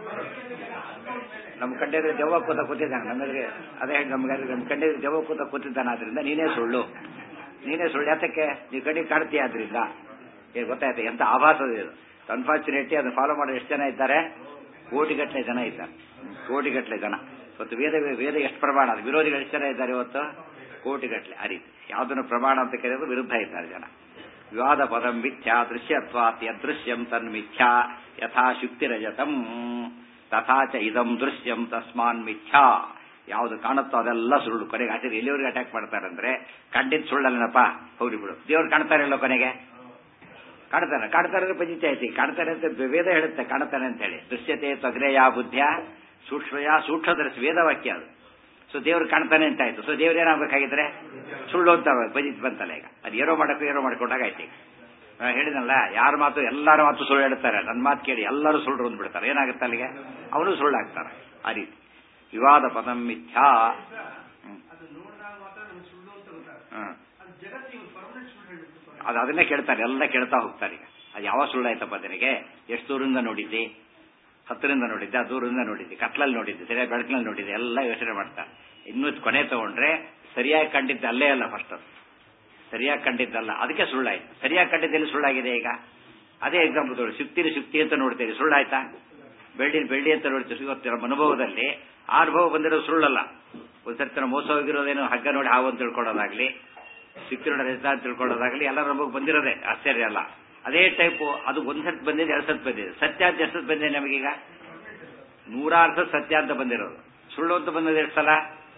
ನಮ್ಮ ಕಂಡಿದ್ರೆ ದೆವ್ವ ಕೂತ ಕೂತಿದ್ದಾನೆ ನಮಗೆ ಅದೇ ನಮ್ಗೆ ನಮ್ಮ ಕಂಡಿದ್ರೆ ದೆವ್ವ ಕೂತ ಕೂತಿದ್ದಾನೆ ಆದ್ರಿಂದ ನೀನೇ ಸುಳ್ಳು ನೀನೇ ಸುಳ್ಳು ಯಾತಕ್ಕೆ ನೀವು ಕಣ್ಣಿಗೆ ಕಾಣ್ತೀಯ ಆದ್ರಿಂದ ಈಗ ಗೊತ್ತಾಯ್ತು ಎಂತ ಆಭಾಸ ಇದು ಅನ್ಫಾರ್ಚುನೇಟ್ಲಿ ಅದನ್ನ ಫಾಲೋ ಮಾಡೋ ಎಷ್ಟು ಜನ ಇದ್ದಾರೆ ಕೋಟಿಗಟ್ಟಲೆ ಜನ ಇದ್ದಾರೆ ಕೋಟಿಗಟ್ಟಲೆ ಜನ ಇವತ್ತು ವೇದ ವೇದ ಎಷ್ಟು ಪ್ರಮಾಣ ಅದು ವಿರೋಧಿಗಳು ಎಷ್ಟು ಜನ ಇದ್ದಾರೆ ಇವತ್ತು ಕೋಟಿಗಟ್ಟಲೆ ಆ ರೀತಿ ಯಾವುದನ್ನು ಪ್ರಮಾಣ ಅಂತ ಕರೆಯೋದು ವಿರುದ್ಧ ಇದ್ದಾರೆ ಜನ ವಿವಾದ ಪದಂ ಮಿಥ್ಯಾ ದೃಶ್ಯತ್ವಾತ್ ಯದೃಶ್ಯಂ ತನ್ಮಿಥ್ಯಾ ಯಥಾ ಶುಕ್ತಿರಜತಂ ತಥಾ ಚ ಇದಂ ದೃಶ್ಯಂ ತಸ್ಮಾನ್ ಮಿಥ್ಯಾ ಯಾವುದು ಕಾಣುತ್ತೋ ಅದೆಲ್ಲ ಸುಳ್ಳು ಕೊನೆಗೆ ಆಚಾರ್ಯ ಎಲ್ಲಿವರೆಗೆ ಅಟ್ಯಾಕ್ ಮಾಡ್ತಾರೆ ಅಂದ್ರೆ ಕಂಡಿದ್ದು ಸುಳ್ಳಲ್ಲನಪ್ಪ ಹೋಗ್ಲಿ ಬಿಡು ದೇವ್ರು ಕಾಣ್ತಾರಲ್ಲ ಕೊನೆಗೆ ಕಾಣ್ತಾನೆ ಕಾಣ್ತಾರೆ ಪಂಚಾಯತಿ ಕಾಣ್ತಾನೆ ಅಂತ ವೇದ ಹೇಳುತ್ತೆ ಕಾಣ್ತಾನೆ ಅಂತ ಹೇಳಿ ದೃಶ್ಯತೆ ತೊಗರೆಯ ಬುದ್ಧಿಯ ಸೂಕ್ಷ್ಮಯ ಸೂಕ್ಷ್ಮದರ್ಶಿ ವೇದವಾಕ್ಯ ಅದು ಸೊ ದೇವ್ರು ಕಾಣ್ತಾನೆ ಅಂತ ಆಯ್ತು ಸೊ ದೇವ್ರು ಏನಾಗಬೇಕಾಗಿದ್ರೆ ಸುಳ್ಳು ಅಂತ ಬಜಿತ್ ಬಂತಲ್ಲ ಈಗ ಅದು ಏನೋ ಮಾಡಕ್ಕೂ ಏನೋ ಮಾಡ್ಕೊಂಡಾಗ ಆಯ್ತು ಈಗ ನಾ ಹೇಳಿದಲ್ಲ ಯಾರ ಮಾತು ಎಲ್ಲರ ಮಾತು ಸುಳ್ಳು ಹೇಳ್ತಾರೆ ನನ್ನ ಮಾತು ಕೇಳಿ ಎಲ್ಲರೂ ಸುಳ್ಳು ಅಂದ್ಬಿಡ್ತಾರೆ ಏನಾಗುತ್ತೆ ಅಲ್ಲಿಗೆ ಅವನು ಸುಳ್ಳಾಗ್ತಾರೆ ಆ ರೀತಿ ವಿವಾದ ಪದಂ ಮಿಥ್ಯಾ ಹ್ಮ್. ಅದು ನೋಡಿದಾಗ ಮಾತ್ರ ನಮ್ಗೆ ಸುಳ್ಳು ಅಂತ ಗೊತ್ತಾಗುತ್ತೆ ಹ್ಮ್. ಅದು ಜಗತ್ತಿಗೆ ಪರ್ಮನೆಂಟ್ ಸುಳ್ಳು ಹೇಳ್ಬಿಟ್ಟು ಅದು ಅದನ್ನೇ ಕೇಳ್ತಾರೆ ಎಲ್ಲ ಕೇಳ್ತಾ ಹೋಗ್ತಾರೆ ಈಗ ಅದು ಯಾವ ಸುಳ್ಳಾಯ್ತಪ್ಪ ನಿನಗೆ ಎಷ್ಟು ದೂರದಿಂದ ನೋಡಿದ್ದಿ ಹತ್ತರಿಂದ ನೋಡಿದ್ದೆ ಆ ದೂರದಿಂದ ನೋಡಿದ್ದೆ ಕತ್ಲಲ್ಲಿ ನೋಡಿದ್ದೆ ಸರಿಯಾಗಿ ಬೆಳಕಿನಲ್ಲಿ ನೋಡಿದ್ದೆ ಎಲ್ಲ ಯೋಚನೆ ಮಾಡ್ತಾರೆ ಇನ್ನೂ ಕೊನೆ ತಗೊಂಡ್ರೆ ಸರಿಯಾಗಿ ಕಂಡಿದ್ದೆ ಅಲ್ಲೇ ಅಲ್ಲ ಫಸ್ಟ್ ಅದು ಸರಿಯಾಗಿ ಕಂಡಿದ್ದಲ್ಲ ಅದಕ್ಕೆ ಸುಳ್ಳಾಯ್ತು ಸರಿಯಾಗಿ ಕಂಡಿದ್ದಲ್ಲಿ ಸುಳ್ಳಾಗಿದೆ ಈಗ ಅದೇ ಎಕ್ಸಾಂಪಲ್ ತಗೊಳ್ಳಿ ಶುಕ್ತಿನ ಶುಕ್ತಿ ಅಂತ ನೋಡ್ತೀರಿ ಸುಳ್ಳಾಯ್ತಾ ಬೆಳ್ಳಿ ಬೆಳ್ಳಿ ಅಂತ ನೋಡ್ತೀವಿ ಇವತ್ತು ನಮ್ಮ ಅನುಭವದಲ್ಲಿ ಆ ಅನುಭವ ಬಂದಿರೋದು ಸುಳ್ಳಲ್ಲ ಒಂದ್ಸರ್ತಿ ನಾವು ಮೋಸ ಹೋಗಿರೋದೇನು ಹಗ್ಗ ನೋಡಿ ಹಾವು ಅಂತ ತಿಳ್ಕೊಳ್ಳೋದಾಗ್ಲಿ ಶುಕ್ತಿ ನೋಡಿ ರಜತ ಅಂತ ತಿಳ್ಕೊಳ್ಳೋದಾಗ್ಲಿ ಎಲ್ಲರ ಅನುಭವ ಬಂದಿರೋದೇ ಆಶ್ಚರ್ಯ ಅಲ್ಲ ಅದೇ ಟೈಪು ಅದು ಒಂದ್ ಸತ್ ಬಂದಿದೆ ಎರಡು ಸತ್ ಬಂದಿದೆ ಸತ್ಯ ಅಂತ ಎಷ್ಟು ಸತ್ ಬಂದಿದೆ ನಮಗೀಗ ನೂರಾರು ಸತ್ ಸತ್ಯ ಅಂತ ಬಂದಿರೋದು ಸುಳ್ಳು ಅಂತ ಬಂದಿದೆ ಎಷ್ಟು ಸಲ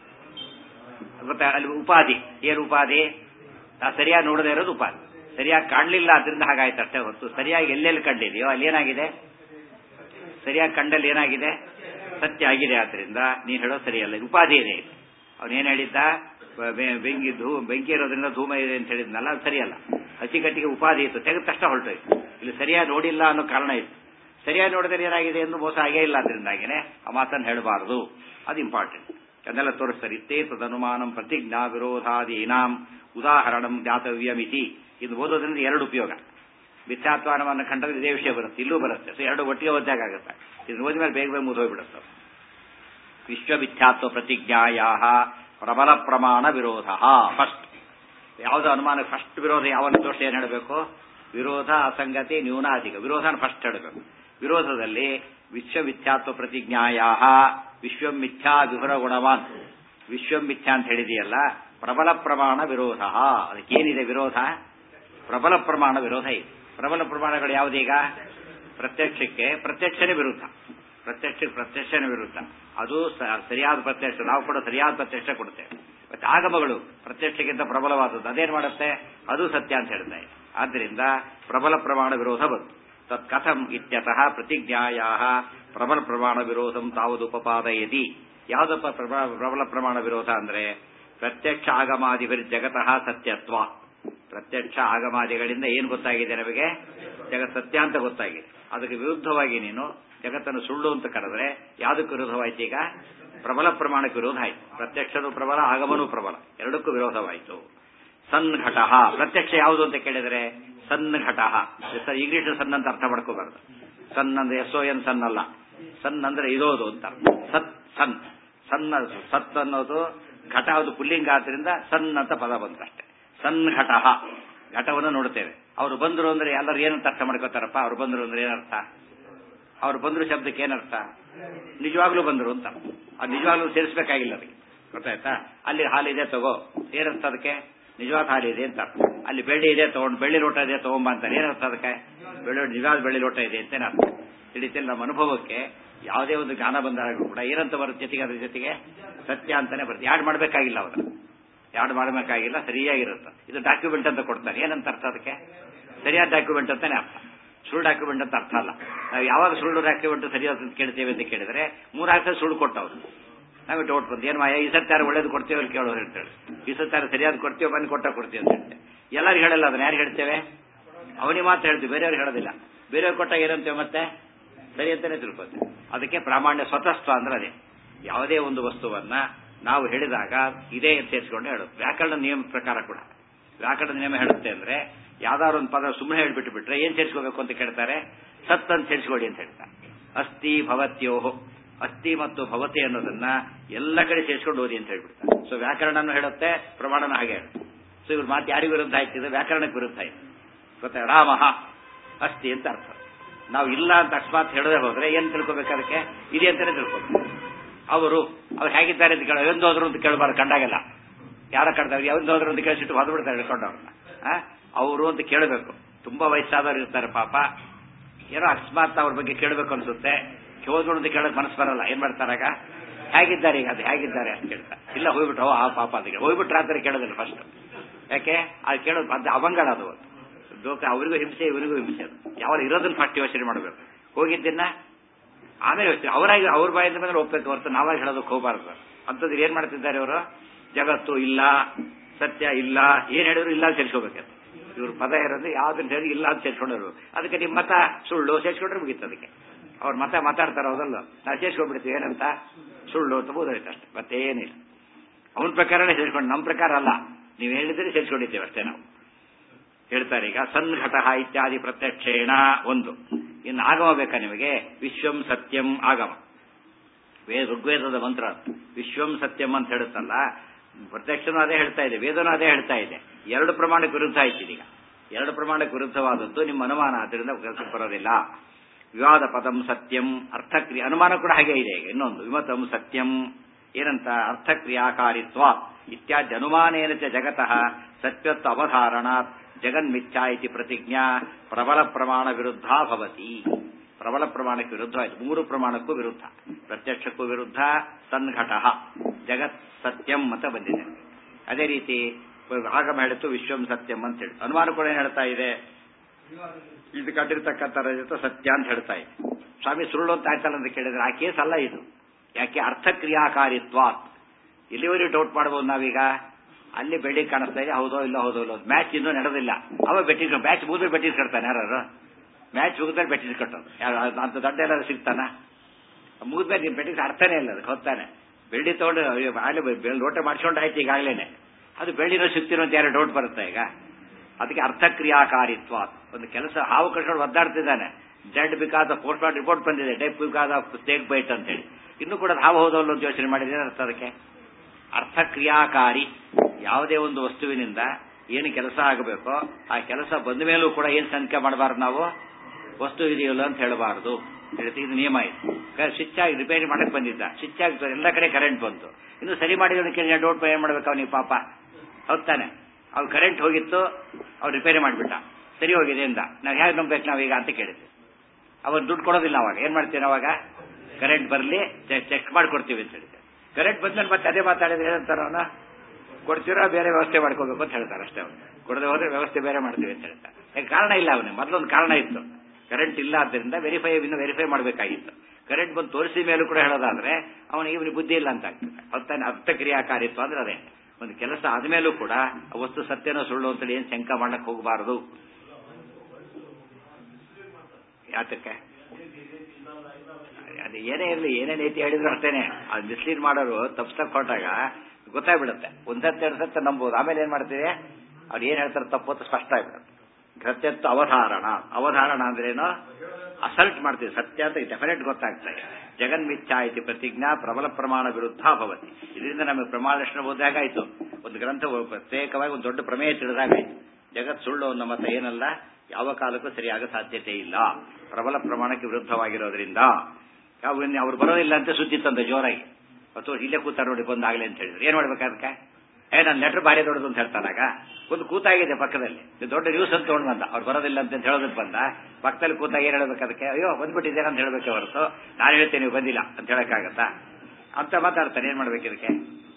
ಗೊತ್ತಾ ಅಲ್ಲಿ ಉಪಾಧಿ ಏನು ಉಪಾಧಿ ನಾವು ಸರಿಯಾಗಿ ನೋಡದೇ ಇರೋದು ಉಪಾಧಿ ಸರಿಯಾಗಿ ಕಾಣಲಿಲ್ಲ ಅದರಿಂದ ಹಾಗಾಯ್ತು ಅಷ್ಟೇ ಹೊರತು ಸರಿಯಾಗಿ ಎಲ್ಲೆಲ್ಲಿ ಕಂಡಿದೆಯೋ ಅಲ್ಲಿ ಏನಾಗಿದೆ ಸರಿಯಾಗಿ ಕಂಡಲ್ಲಿ ಏನಾಗಿದೆ ಸತ್ಯ ಆಗಿದೆ ಆದ್ರಿಂದ ನೀನು ಹೇಳೋದು ಸರಿಯಲ್ಲ ಇದು ಉಪಾಧಿ ಇದೆ ಅವನೇನ್ ಹೇಳಿದ್ದ ಬ- ಬೆ- ಬೆಂಕಿ ಧೂ ಬೆಂಕಿ ಇರೋದ್ರಿಂದ ಧೂಮ ಇದೆ ಅಂತ ಹೇಳಿದ್ನಲ್ಲ ಅದು ಸರಿಯಲ್ಲ ಹಸಿಕಟ್ಟಿಗೆ ಉಪಾಧಿ ಇತ್ತು ತೆಗೆದ ತಕ್ಷಣ ಹೊರಟೋಯ್ತು ಇಲ್ಲಿ ಸರಿಯಾಗಿ ನೋಡಿಲ್ಲ ಅನ್ನೋ ಕಾರಣ ಇತ್ತು ಸರಿಯಾಗಿ ನೋಡಿದ್ರೆ ಏನಾಗಿದೆ ಎಂದು ಮೋಸ ಆಗೇ ಇಲ್ಲ ಅದರಿಂದಾಗಿನೇ ಆ ಮಾತನ್ನು ಹೇಳಬಾರದು ಅದು ಇಂಪಾರ್ಟೆಂಟ್ ಅದನ್ನೆಲ್ಲ ತೋರಿಸ್ತಾರೆ ಇತ್ತೇ ತದನುಮಾನಂ ಪ್ರತಿಜ್ಞಾ ವಿರೋಧಾದೀನಾಂ ಉದಾಹರಣಂ ಜ್ಞಾತವ್ಯಮಿತಿ ಇದು ಓದೋದ್ರಿಂದ ಎರಡು ಉಪಯೋಗ ಮಿಥ್ಯಾತ್ವಾನವನ್ನು ಕಂಡ್ರೆ ಇದೇ ವಿಷಯ ಬರುತ್ತೆ ಇಲ್ಲೂ ಬರುತ್ತೆ ಸೊ ಎರಡು ಒಟ್ಟಿಗೆ ಓದ್ದಾಗ ಆಗುತ್ತೆ ಇದು ಓದಿದ ಮೇಲೆ ಬೇಗ ಬೇಗ ಮುಗಿದೋಗ್ಬಿಡುತ್ತೆ ವಿಶ್ವಮಿಥ್ಯಾತ್ವ ಪ್ರತಿಜ್ಞಾಯಾ ಪ್ರಬಲ ಪ್ರಮಾಣ ವಿರೋಧ ಫಸ್ಟ್ ಯಾವುದೋ ಅನುಮಾನ ಫಸ್ಟ್ ವಿರೋಧ ಯಾವ ದೋಷ ಏನ್ ಹೇಳಬೇಕು ವಿರೋಧ ಅಸಂಗತಿ ನ್ಯೂನಾಧಿಕ ವಿರೋಧನ ಫಸ್ಟ್ ಹೇಳಬೇಕು ವಿರೋಧದಲ್ಲಿ ವಿಶ್ವಮಿಥ್ಯಾತ್ವ ಪ್ರತಿಜ್ಞಾಯಾ ವಿಶ್ವಂ ಮಿಥ್ಯಾ ವಿವರ ಗುಣವಾನ್ ವಿಶ್ವಂ ಮಿಥ್ಯಾ ಅಂತ ಹೇಳಿದೆಯಲ್ಲ ಪ್ರಬಲ ಪ್ರಮಾಣ ವಿರೋಧ ಅದಕ್ಕೇನಿದೆ ವಿರೋಧ ಪ್ರಬಲ ಪ್ರಮಾಣ ವಿರೋಧ ಇದೆ ಪ್ರಬಲ ಪ್ರಮಾಣಗಳು ಯಾವುದೀಗ ಪ್ರತ್ಯಕ್ಷಕ್ಕೆ ಪ್ರತ್ಯಕ್ಷನೇ ವಿರುದ್ಧ ಪ್ರತ್ಯಕ್ಷ ಪ್ರತ್ಯಕ್ಷನೇ ವಿರುದ್ಧ ಅದು ಸ- ಸರಿಯಾದ ಪ್ರತ್ಯಕ್ಷ ನಾವು ಕೂಡ ಸರಿಯಾದ ಪ್ರತ್ಯಕ್ಷ ಕೊಡ್ತೇವೆ ಮತ್ತೆ ಆಗಮಗಳು ಪ್ರತ್ಯಕ್ಷಕ್ಕಿಂತ ಪ್ರಬಲವಾದದ್ದು ಅದೇನ್ ಮಾಡುತ್ತೆ ಅದು ಸತ್ಯ ಅಂತ ಹೇಳ್ತಾ ಇದೆ ಆದ್ದರಿಂದ ಪ್ರಬಲ ಪ್ರಮಾಣ ವಿರೋಧ ಬಂತು ತತ್ ಕಥಂ ಇತ್ಯತಃ ಪ್ರತಿಜ್ಞಾಯಾ ಪ್ರಬಲ ಪ್ರಮಾಣ ವಿರೋಧಂ ತಾವದುಪಪಾದಯತಿ ಯಾವುದಪ್ಪ ಪ್ರಬಲ ಪ್ರಬಲ ಪ್ರಮಾಣ ವಿರೋಧ ಅಂದ್ರೆ ಪ್ರತ್ಯಕ್ಷ ಆಗಮಾದಿಭಿರ್ ಜಗತಃ ಸತ್ಯತ್ವ ಪ್ರತ್ಯಕ್ಷ ಆಗಮಾದಿಗಳಿಂದ ಏನು ಗೊತ್ತಾಗಿದೆ ನಮಗೆ ಜಗತ್ ಸತ್ಯ ಅಂತ ಗೊತ್ತಾಗಿದೆ ಅದಕ್ಕೆ ವಿರುದ್ಧವಾಗಿ ನೀನು ಜಗತ್ತನ್ನು ಸುಳ್ಳು ಅಂತ ಕರೆದ್ರೆ ಯಾವುದಕ್ಕೆ ವಿರೋಧವಾಯ್ತು ಈಗ ಪ್ರಬಲ ಪ್ರಮಾಣಕ್ಕೆ ವಿರೋಧ ಆಯ್ತು ಪ್ರತ್ಯಕ್ಷನೂ ಪ್ರಬಲ ಆಗಮನೂ ಪ್ರಬಲ ಎರಡಕ್ಕೂ ವಿರೋಧವಾಯಿತು ಸನ್ ಘಟ ಪ್ರತ್ಯಕ್ಷ ಯಾವುದು ಅಂತ ಕೇಳಿದ್ರೆ ಸನ್ ಘಟ ಇಂಗ್ಲಿಷ್ ಸನ್ ಅಂತ ಅರ್ಥ ಮಾಡ್ಕೋಬಾರ್ದು ಸನ್ ಅಂದ್ರೆ ಎಸ್ ಓ ಎನ್ ಸನ್ ಅಲ್ಲ ಸನ್ ಅಂದ್ರೆ ಇರೋದು ಅಂತ ಅರ್ಥ. ಸತ್ ಸನ್ ಸನ್ ಅದು ಸತ್ ಅನ್ನೋದು ಘಟ ಅದು ಪುಲ್ಲಿಂಗ ಆದ್ರಿಂದ ಸನ್ ಅಂತ ಪದ ಬಂತಷ್ಟೆ ಸನ್ ಘಟ ಘಟವನ್ನು ನೋಡ್ತೇವೆ ಅವರು ಬಂದ್ರು ಅಂದ್ರೆ ಎಲ್ಲರೂ ಏನಂತ ಅರ್ಥ ಮಾಡ್ಕೋತಾರಪ್ಪ ಅವ್ರು ಬಂದ್ರು ಅಂದ್ರೆ ಏನರ್ಥ ಅವ್ರು ಬಂದ್ರು ಶಬ್ದಕ್ಕೆ ಏನರ್ಥ ನಿಜವಾಗ್ಲೂ ಬಂದ್ರು ಅಂತ ಅದು ನಿಜವಾಗ್ಲೂ ಸೇರಿಸಬೇಕಾಗಿಲ್ಲ ಅದಕ್ಕೆ ಗೊತ್ತಾಯ್ತಾ ಅಲ್ಲಿ ಹಾಲಿದೆ ತಗೋ ಏನರ್ಥ ಅದಕ್ಕೆ ನಿಜವಾದ ಹಾಲಿದೆ ಅಂತ ಅರ್ಥ. ಅಲ್ಲಿ ಬೆಳ್ಳಿ ಇದೆ ತಗೊಂಡು ಬೆಳ್ಳಿ ಲೋಟ ಇದೆ ತಗೊಂಬ ಅಂತಾರೆ ಏನರ್ಥ ಅದಕ್ಕೆ ಬೆಳ್ಳಿ ನಿಜವಾದ ಬೆಳ್ಳಿ ಲೋಟ ಇದೆ ಅಂತ ಅರ್ಥ ತಿಳಿತಿಲ್ಲ ನಮ್ಮ ಅನುಭವಕ್ಕೆ ಯಾವುದೇ ಒಂದು ಜ್ಞಾನ ಬಂದಾಗ ಕೂಡ ಏನಂತ ಬರುತ್ತೆ ಜೊತೆಗೆ ಅದ್ರ ಜೊತೆಗೆ ಸತ್ಯ ಅಂತಾನೆ ಬರುತ್ತೆ ಯಾಡ್ ಮಾಡ್ಬೇಕಾಗಿಲ್ಲ ಅವರ ಯಾಡ್ ಮಾಡಬೇಕಾಗಿಲ್ಲ ಸರಿಯಾಗಿರುತ್ತೆ ಇದು ಡಾಕ್ಯುಮೆಂಟ್ ಅಂತ ಕೊಡ್ತಾರೆ ಏನಂತ ಅರ್ಥ ಅದಕ್ಕೆ ಸರಿಯಾದ ಡಾಕ್ಯುಮೆಂಟ್ ಅಂತಾನೆ ಅರ್ಥ ಸುಳ್ಳು ಡಾಕ್ಯುಮೆಂಟ್ ಅಂತ ಅರ್ಥ ಅಲ್ಲ ನಾವು ಯಾವಾಗ ಸುಳ್ಳು ಡಾಕ್ಯುಮೆಂಟ್ ಸರಿಯಾದ ಅಂತ ಕೇಳ್ತೇವೆ ಅಂತ ಕೇಳಿದ್ರೆ ಮೂರಾರು ಸುಳ್ಳು ಕೊಟ್ಟವ್ರು ನಾವು ಡೌಟ್ ಬಂದು ಏನು ಮಾಯ ಈ ಸತ್ತಾರ ಒಳ್ಳೇದು ಕೊಡ್ತೇವೆ ಅಂತ ಕೇಳೋರು ಹೇಳ್ತಾರೆ ಈ ಸತ್ತಾರ ಸರಿಯಾದ ಕೊಡ್ತೇವೆ ಬನ್ನಿ ಕೊಟ್ಟ ಕೊಡ್ತೀವಿ ಅಂತ ಹೇಳ್ತೇವೆ ಎಲ್ಲರಿಗೂ ಹೇಳಲ್ಲ ಅದನ್ನ ಯಾರು ಹೇಳ್ತೇವೆ ಅವನಿಗೆ ಮಾತ್ರ ಹೇಳ್ತೀವಿ ಬೇರೆಯವ್ರಿಗೆ ಹೇಳೋದಿಲ್ಲ ಬೇರೆಯವ್ರು ಕೊಟ್ಟಾಗ ಏನಂತೇವೆ ಮತ್ತೆ ಸರಿ ಅಂತಾನೆ ತಿಳ್ಕೊತೇವೆ ಅದಕ್ಕೆ ಪ್ರಾಮಾಣ್ಯ ಸ್ವತಸ್ವ ಅಂದ್ರೆ ಅದೇ ಯಾವುದೇ ಒಂದು ವಸ್ತುವನ್ನ ನಾವು ಹೇಳಿದಾಗ ಇದೇ ಅಂತ ಸೇರಿಸ್ಕೊಂಡು ಹೇಳೋದು ವ್ಯಾಕರಣ ನಿಯಮ ಪ್ರಕಾರ ಕೂಡ ವ್ಯಾಕರಣ ನಿಯಮ ಹೇಳುತ್ತೆ ಅಂದ್ರೆ ಯಾವ್ದಾದ್ರು ಒಂದು ಪದ ಸುಮ್ಮನೆ ಹೇಳ್ಬಿಟ್ಟು ಬಿಟ್ರೆ ಏನ್ ಸೇರಿಸ್ಕೋಬೇಕು ಅಂತ ಕೇಳ್ತಾರೆ ಸತ್ ಅಂತ ಸೇರಿಸ್ಕೊಡಿ ಅಂತ ಹೇಳ್ತಾರೆ ಅಸ್ತಿ ಭವತ್ಯೋಹೋ ಅಸ್ತಿ ಮತ್ತು ಭವತಿ ಅನ್ನೋದನ್ನ ಎಲ್ಲ ಕಡೆ ಸೇರಿಸ್ಕೊಂಡು ಓದಿ ಅಂತ ಹೇಳ್ಬಿಡ್ತಾರೆ ಸೊ ವ್ಯಾಕರಣನು ಹೇಳುತ್ತೆ ಪ್ರಮಾಣನ ಹಾಗೆ ಹೇಳುತ್ತೆ ಸೊ ಇವ್ರ ಮಾತು ಯಾರಿಗೂ ವಿರುದ್ಧ ಆಯ್ತಿದೆ ವ್ಯಾಕರಣಕ್ಕೆ ವಿರುದ್ಧ ಆಯ್ತು ಗೊತ್ತಾ ರಾಮಃ ಅಸ್ತಿ ಅಂತ ಅರ್ಥ ನಾವು ಇಲ್ಲ ಅಂತ ಅಕಸ್ಮಾತ್ ಹೇಳದೆ ಹೋದ್ರೆ ಏನ್ ತಿಳ್ಕೊಬೇಕು ಅದಕ್ಕೆ ಇದೆ ಅಂತಾನೆ ತಿಳ್ಕೊಬೇಕು ಅವರು ಅವ್ರು ಹೇಗಿದ್ದಾರೆ ಅಂತ ಕೇಳ ಎಂದು ಹೋದ್ರು ಅಂತ ಕೇಳಬಾರ್ದು ಕಂಡಾಗೆಲ್ಲ ಯಾರ ಕಂಡವ್ರು ಎಂದು ಹೋದ್ರು ಅಂತ ಕೇಳಿಸಿಟ್ಟು ಹೊದ್ಬಿಡ್ತಾರೆ ಹಿಡ್ಕೊಂಡವ್ರನ್ನ ಅವರು ಅಂತ ಕೇಳಬೇಕು ತುಂಬಾ ವಯಸ್ಸಾದವ್ರು ಇರ್ತಾರೆ ಪಾಪ ಏನೋ ಅಕಸ್ಮಾತ್ ಅವ್ರ ಬಗ್ಗೆ ಕೇಳಬೇಕು ಅನ್ಸುತ್ತೆ ಹೋದ್ರು ಅಂತ ಕೇಳಕ್ ಮನಸ್ಸು ಬರಲ್ಲ ಏನ್ ಮಾಡ್ತಾರಾಗ ಹೇಗಿದ್ದಾರೆ ಈಗ ಅದು ಹೇಗಿದ್ದಾರೆ ಅಂತ ಕೇಳ್ತಾರೆ ಇಲ್ಲ ಹೋಗ್ಬಿಟ್ಟು ಆ ಪಾಪ ಅದಕ್ಕೆ ಹೋಗ್ಬಿಟ್ರೆ ಆತರ ಕೇಳೋದಿಲ್ಲ ಫಸ್ಟ್ ಯಾಕೆ ಅದು ಕೇಳೋದು ಅದು ಅವಂಗಡ ಅದು ದೋಖ ಅವರಿಗೂ ಹಿಂಸೆ ಇವರಿಗೂ ಹಿಂಸೆ ಅದು ಯಾವಾಗ ಇರೋದನ್ನ ಫಸ್ಟ್ ಯೋಚನೆ ಮಾಡಬೇಕು ಹೋಗಿದ್ದನ್ನ ಆಮೇಲೆ ಯೋಚನೆ ಅವರಾಗಿ ಅವ್ರ ಬಾಯಿಂದ ಬಂದ್ರೆ ಒಪ್ಪಬೇಕು ಹೊರತು ನಾವಾಗಿ ಹೇಳೋದಕ್ಕೆ ಹೋಗಬಾರ್ದು ಅಂತಂದ್ರೆ ಏನ್ ಮಾಡ್ತಿದ್ದಾರೆ ಅವರು ಜಗತ್ತು ಇಲ್ಲ ಸತ್ಯ ಇಲ್ಲ ಏನ್ ಹೇಳಿದ್ರು ಇಲ್ಲ ಅಂತ ಸೇರ್ಸ್ಕೋಬೇಕಂತ ಇವ್ರ ಪದ ಇರೋದು ಯಾವ್ದನ್ನ ಹೇಳಿ ಇಲ್ಲ ಅಂತ ಸೇರ್ಸ್ಕೊಂಡರು ಅದಕ್ಕೆ ನಿಮ್ಮ ಮತ ಸುಳ್ಳು ಸೇರ್ಸ್ಕೊಂಡ್ರೆ ಮುಗೀತು ಅದಕ್ಕೆ ಅವ್ರ ಮತ ಮಾತಾಡ್ತಾರ ಹೌದಲ್ಲ ನಾವು ಸೇರ್ಸ್ಕೊಂಡ್ಬಿಡ್ತೀವಿ ಏನಂತ ಸುಳ್ಳು ಅಂತ ಬೋದಾಯ್ತು ಅಷ್ಟೇ ಮತ್ತೇನಿಲ್ಲ ಅವನ ಪ್ರಕಾರನೇ ಸೇರ್ಕೊಂಡು ನಮ್ಮ ಪ್ರಕಾರ ಅಲ್ಲ ನೀವು ಹೇಳಿದ್ರೆ ಸೇರ್ಸ್ಕೊಂಡಿದ್ದೇವೆ ಅಷ್ಟೇ ನಾವು ಹೇಳ್ತಾರೆ ಈಗ ಸನ್ಘಟ ಇತ್ಯಾದಿ ಪ್ರತ್ಯಕ್ಷೇಣ ಒಂದು ಇನ್ನು ಆಗಮ ಬೇಕಾ ನಿಮಗೆ ವಿಶ್ವಂ ಸತ್ಯಂ ಆಗಮ ವೇ ಋಗ್ವೇದದ ಮಂತ್ರ ಅದು. ವಿಶ್ವಂ ಸತ್ಯಂ ಅಂತ ಹೇಳುತ್ತಲ್ಲ ಪ್ರತ್ಯಕ್ಷನೂ ಅದೇ ಹೇಳ್ತಾ ಇದೆ ವೇದನೂ ಅದೇ ಹೇಳ್ತಾ ಇದೆ ಎರಡು ಪ್ರಮಾಣಕ್ಕೆ ವಿರುದ್ಧ ಆಯ್ತು ಈಗ ಎರಡು ಪ್ರಮಾಣಕ್ಕೆ ವಿರುದ್ಧವಾದದ್ದು ನಿಮ್ಮ ಅನುಮಾನ ಆದ್ದರಿಂದ ಕೆಲಸಕ್ಕೆ ಬರೋದಿಲ್ಲ ವಿವಾದ ಪದಂ ಸತ್ಯಂ ಅರ್ಥಕ್ರಿಯೆ ಅನುಮಾನ ಕೂಡ ಹಾಗೆ ಇದೆ ಈಗ ಇನ್ನೊಂದು ವಿಮತಂ ಸತ್ಯಂ ಏನಂತ ಅರ್ಥಕ್ರಿಯಾಕಾರಿತ್ವ ಇತ್ಯಾದಿ ಅನುಮಾನೇನ ಚ ಜಗತಃ ಸತ್ಯತ್ವ ಅವಧಾರಣಾತ್ ಜಗನ್ಮಿಥ್ಯಾ ಇತಿ ಪ್ರತಿಜ್ಞಾ ಪ್ರಬಲ ಪ್ರಮಾಣ ವಿರುದ್ಧ ಭವತಿ ಪ್ರಬಲ ಪ್ರಮಾಣಕ್ಕೆ ವಿರುದ್ಧ ಆಯ್ತು ಮೂರು ಪ್ರಮಾಣಕ್ಕೂ ವಿರುದ್ಧ ಪ್ರತ್ಯಕ್ಷಕ್ಕೂ ವಿರುದ್ಧ ಸನ್ಘಟ ಜಗತ್ ಸತ್ಯಂ ಅಂತ ಬಂದಿದೆ ಅದೇ ರೀತಿ ಆಗಮ ಹೇಳಿತು ವಿಶ್ವಂ ಸತ್ಯಂ ಅಂತ ಹೇಳಿ ಅನುಮಾನ ಕೂಡ ಏನ್ ಹೇಳ್ತಾ ಇದೆ ಇದು ಕಟ್ಟಿರ್ತಕ್ಕಂಥ ರಜತ ಸತ್ಯ ಅಂತ ಹೇಳ್ತಾ ಇದೆ ಸ್ವಾಮಿ ಸುಳ್ಳು ಅಂತ ಆಯ್ತಲ್ಲ ಅಂತ ಕೇಳಿದ್ರೆ ಆ ಕೇಸ್ ಅಲ್ಲ ಇದು ಯಾಕೆ ಅರ್ಥಕ್ರಿಯಾಕಾರಿತ್ವ ಇಲ್ಲಿವರೆಗೆ ಡೌಟ್ ಮಾಡಬಹುದು ನಾವೀಗ ಅಲ್ಲಿ ಬೆಳ್ಳಿ ಕಾಣಿಸ್ತಾ ಇದೆ ಹೌದೋ ಇಲ್ಲ ಹೌದೋ ಇಲ್ಲ ಮ್ಯಾಚ್ ಇನ್ನೂ ನಡೆದಿಲ್ಲ ಅವ ಬೆಟ್ಟಿಸ್ ಮ್ಯಾಚ್ ಮುಗಿದ್ರೆ ಬೆಟ್ಟಿಸ್ ಕಟ್ತಾನೆ ಯಾರು ಮ್ಯಾಚ್ ಮುಗಿದ್ರೆ ಬೆಟ್ಟಿಸ್ ಕಟ್ಟೋದು ಯಾರು ಅಂತ ದೊಡ್ಡ ಎಲ್ಲರೂ ಸಿಗ್ತಾನ ಮುಗಿದ್ಮೇಲೆ ನಿಮ್ ಬೆಟ್ಟಿಸ್ ಅರ್ಥನೇ ಇಲ್ಲ ಅದಕ್ಕೆ ಹೊತ್ತಾನೆ ಬೆಳ್ಳಿ ತಗೊಂಡು ಅಯ್ಯೋ, ಆಗ್ಲೇ ಬೆ- ಲೋಟ ಮಾಡ್ಕೊಂಡು ಆಯ್ತು ಈಗಾಗಲೇನೆ ಅದು ಬೆಳ್ಳಿನೋ ಸಿಗ್ತಿರೋ ಅಂತ ಯಾರು ಡೌಟ್ ಬರುತ್ತೆ ಈಗ ಅದಕ್ಕೆ ಅರ್ಥಕ್ರಿಯಾಕಾರಿತ್ವ ಒಂದು ಕೆಲಸ ಹಾವು ಕಟ್ಕೊಂಡು ಒದ್ದಾಡ್ತಿದ್ದಾನೆ dead because of post mortem report ಬಂದಿದೆ dead because of snake bite ಅಂತ ಹೇಳಿ ಇನ್ನು ಕೂಡ ಅದು ಹಾವು ಹೌದಲ್ಲ ಅಂತ ಯೋಚನೆ ಮಾಡಿದ್ರೆ ಅರ್ಥ ಅದಕ್ಕೆ ಅರ್ಥಕ್ರಿಯಾಕಾರಿ ಯಾವುದೇ ಒಂದು ವಸ್ತುವಿನಿಂದ ಏನು ಕೆಲಸ ಆಗಬೇಕೋ ಆ ಕೆಲಸ ಬಂದ ಮೇಲೂ ಕೂಡ ಏನು ಸಂಖ್ಯೆ ಮಾಡಬಾರ್ದು ನಾವು ವಸ್ತು ಇದೆಯಲ್ಲ ಅಂತ ಹೇಳಬಾರದು ಹೇಳ್ತಿ ಇದು ನಿಯಮ ಇದು ಸ್ವಿಚ್ ಆಗಿ ರಿಪೇರಿ ಮಾಡಕ್ ಬಂದಿದ್ದ ಸ್ವಿಚ್ ಆಗಿ ಎಲ್ಲ ಕಡೆ ಕರೆಂಟ್ ಬಂತು ಇನ್ನು ಸರಿ ಮಾಡಿದ ಕೇಳಿ ಡೌಟ್ ಏನ್ ಮಾಡ್ಬೇಕು ಅವ್ನಿಗೆ ಪಾಪ ಹೌದಾನೆ ಅವ್ನು ಕರೆಂಟ್ ಹೋಗಿತ್ತು ಅವ್ನು ರಿಪೇರಿ ಮಾಡಿಬಿಟ್ಟ ಸರಿ ಹೋಗಿದೆ ಅಂದ ನಾವು ಹೇಗೆ ನಂಬೇಕು ನಾವೀಗ ಅಂತ ಕೇಳಿದ್ವಿ ಅವನು ದುಡ್ಡು ಕೊಡೋದಿಲ್ಲ ಅವಾಗ ಏನ್ ಮಾಡ್ತೀವಿ ಅವಾಗ ಕರೆಂಟ್ ಬರಲಿ ಚೆಕ್ ಮಾಡ್ಕೊಡ್ತೀವಿ ಅಂತ ಹೇಳಿದ್ದೆ ಕರೆಂಟ್ ಬಂದ್ಮೇಲೆ ಮತ್ತೆ ಅದೇ ಮಾತಾಡಿದ್ರೆ ಏನಂತಾರ ಅವನ ಕೊಡ್ತೀರಾ ಬೇರೆ ವ್ಯವಸ್ಥೆ ಮಾಡ್ಕೋಬೇಕು ಅಂತ ಹೇಳ್ತಾರೆ ಅಷ್ಟೇ ಅವ್ನು ಕೊಡದೆ ಹೋದ್ರೆ ವ್ಯವಸ್ಥೆ ಬೇರೆ ಮಾಡ್ತೀವಿ ಅಂತ ಹೇಳ್ತಾರೆ ಯಾಕೆ ಕಾರಣ ಇಲ್ಲ ಅವನಿಗೆ ಮೊದಲೊಂದು ಕಾರಣ ಇತ್ತು ಕರೆಂಟ್ ಇಲ್ಲ ಆದ್ದರಿಂದ ವೆರಿಫೈ ಇನ್ನು ವೆರಿಫೈ ಮಾಡಬೇಕಾಗಿತ್ತು ಕರೆಂಟ್ ಬಂದು ತೋರಿಸಿದ ಮೇಲೂ ಕೂಡ ಹೇಳೋದಾದ್ರೆ ಅವನಿಗೆ ಇವನಿಗೆ ಬುದ್ಧಿ ಇಲ್ಲ ಅಂತ ಆಗ್ತದೆ ಹೊತ್ತಾನೆ ಅರ್ಥಕ್ರಿಯಾಕಾರಿತ್ವ ಅಂದ್ರೆ ಅದೇ ಒಂದು ಕೆಲಸ ಆದ್ಮೇಲೂ ಕೂಡ ಆ ವಸ್ತು ಸತ್ಯನೋ ಸುಳ್ಳು ಅಂತೇಳಿ ಏನ್ ಶಂಕ ಮಾಡಕ್ ಹೋಗಬಾರದು ಯಾತಕ್ಕೆ ಅದು ಏನೇ ಇರಲಿ ಏನೇ ನೀತಿ ಹೇಳಿದ್ರು ಅಷ್ಟೇನೆ ಅದು ಮಿಸ್ಲೀಡ್ ಮಾಡೋರು ತಪ್ಪಿಸಕ್ ಹೊರಟಾಗ ಗೊತ್ತಾಗ್ಬಿಡುತ್ತೆ ಒಂದತ್ತೆ ಎರಡು ಸತ್ತ ನಂಬೋದು ಆಮೇಲೆ ಏನ್ ಮಾಡ್ತೀವಿ ಅವ್ರು ಏನ್ ಹೇಳ್ತಾರೆ ತಪ್ಪು ಅಂತ ಸ್ಪಷ್ಟ ಆಗ್ಬಿಡುತ್ತೆ ಸತ್ಯತ್ವ ಅವಧಾರಣ ಅವಧಾರಣ ಅಂದ್ರೇನು ಅಸಲ್ಟ್ ಮಾಡ್ತೀವಿ ಸತ್ಯ ಅಂತ ಡೆಫಿನೆಟ್ ಗೊತ್ತಾಗ್ತದೆ ಜಗನ್ಮಿಥ್ಯಾ ಇತಿ ಪ್ರತಿಜ್ಞಾ ಪ್ರಬಲ ಪ್ರಮಾಣ ವಿರುದ್ಧ ಭವತಿ ಇದರಿಂದ ನಮಗೆ ಪ್ರಮಾಣ ಓದಾಗಾಯ್ತು ಒಂದು ಗ್ರಂಥ ಪ್ರತ್ಯೇಕವಾಗಿ ಒಂದು ದೊಡ್ಡ ಪ್ರಮೇಯ ತಿಳಿದಾಗಾಯ್ತು ಜಗತ್ ಸುಳ್ಳು ಅನ್ನೋ ಮತ ಏನಲ್ಲ ಯಾವ ಕಾಲಕ್ಕೂ ಸರಿಯಾಗ ಸಾಧ್ಯತೆ ಇಲ್ಲ ಪ್ರಬಲ ಪ್ರಮಾಣಕ್ಕೆ ವಿರುದ್ಧವಾಗಿರೋದ್ರಿಂದ ಯಾವ ಅವ್ರು ಬರೋದಿಲ್ಲ ಅಂತ ಸುದ್ದಿ ತಂದ ಜೋರಾಗಿ ಅಥವಾ ಇಲ್ಲೇ ಕೂತಾರ ನೋಡಿ ಬಂದಾಗಲೇ ಅಂತ ಹೇಳಿದ್ರು ಏನ್ ಮಾಡ್ಬೇಕು ಅದಕ್ಕೆ ಏ ನನ್ನ ಲೆಟರ್ ಭಾರಿ ದೊಡ್ಡದು ಅಂತ ಹೇಳ್ತಾನಾಗ ಒಂದು ಕೂತಾಗಿದೆ ಪಕ್ಕದಲ್ಲಿ ಇದು ದೊಡ್ಡ ನ್ಯೂಸ್ ಅಂತ ತೊಗೊಂಡು ಬಂದ ಅವ್ರು ಬರೋದಿಲ್ಲ ಅಂತ ಹೇಳೋದಕ್ಕೆ ಬಂದ ಪಕ್ಕದಲ್ಲಿ ಕೂತಾಗ ಏನ್ ಹೇಳ್ಬೇಕು ಅದಕ್ಕೆ ಅಯ್ಯೋ ಬಂದ್ಬಿಟ್ಟಿದ್ದೇನೆ ಅಂತ ಹೇಳ್ಬೇಕೆ ಹೊರತು ನಾನು ಹೇಳ್ತೇನೆ ನೀವು ಬಂದಿಲ್ಲ ಅಂತ ಹೇಳಕ್ಕಾಗತ್ತಾ ಅಂತ ಮಾತಾಡ್ತಾನೆ ಏನ್ ಮಾಡ್ಬೇಕು ಇದಕ್ಕೆ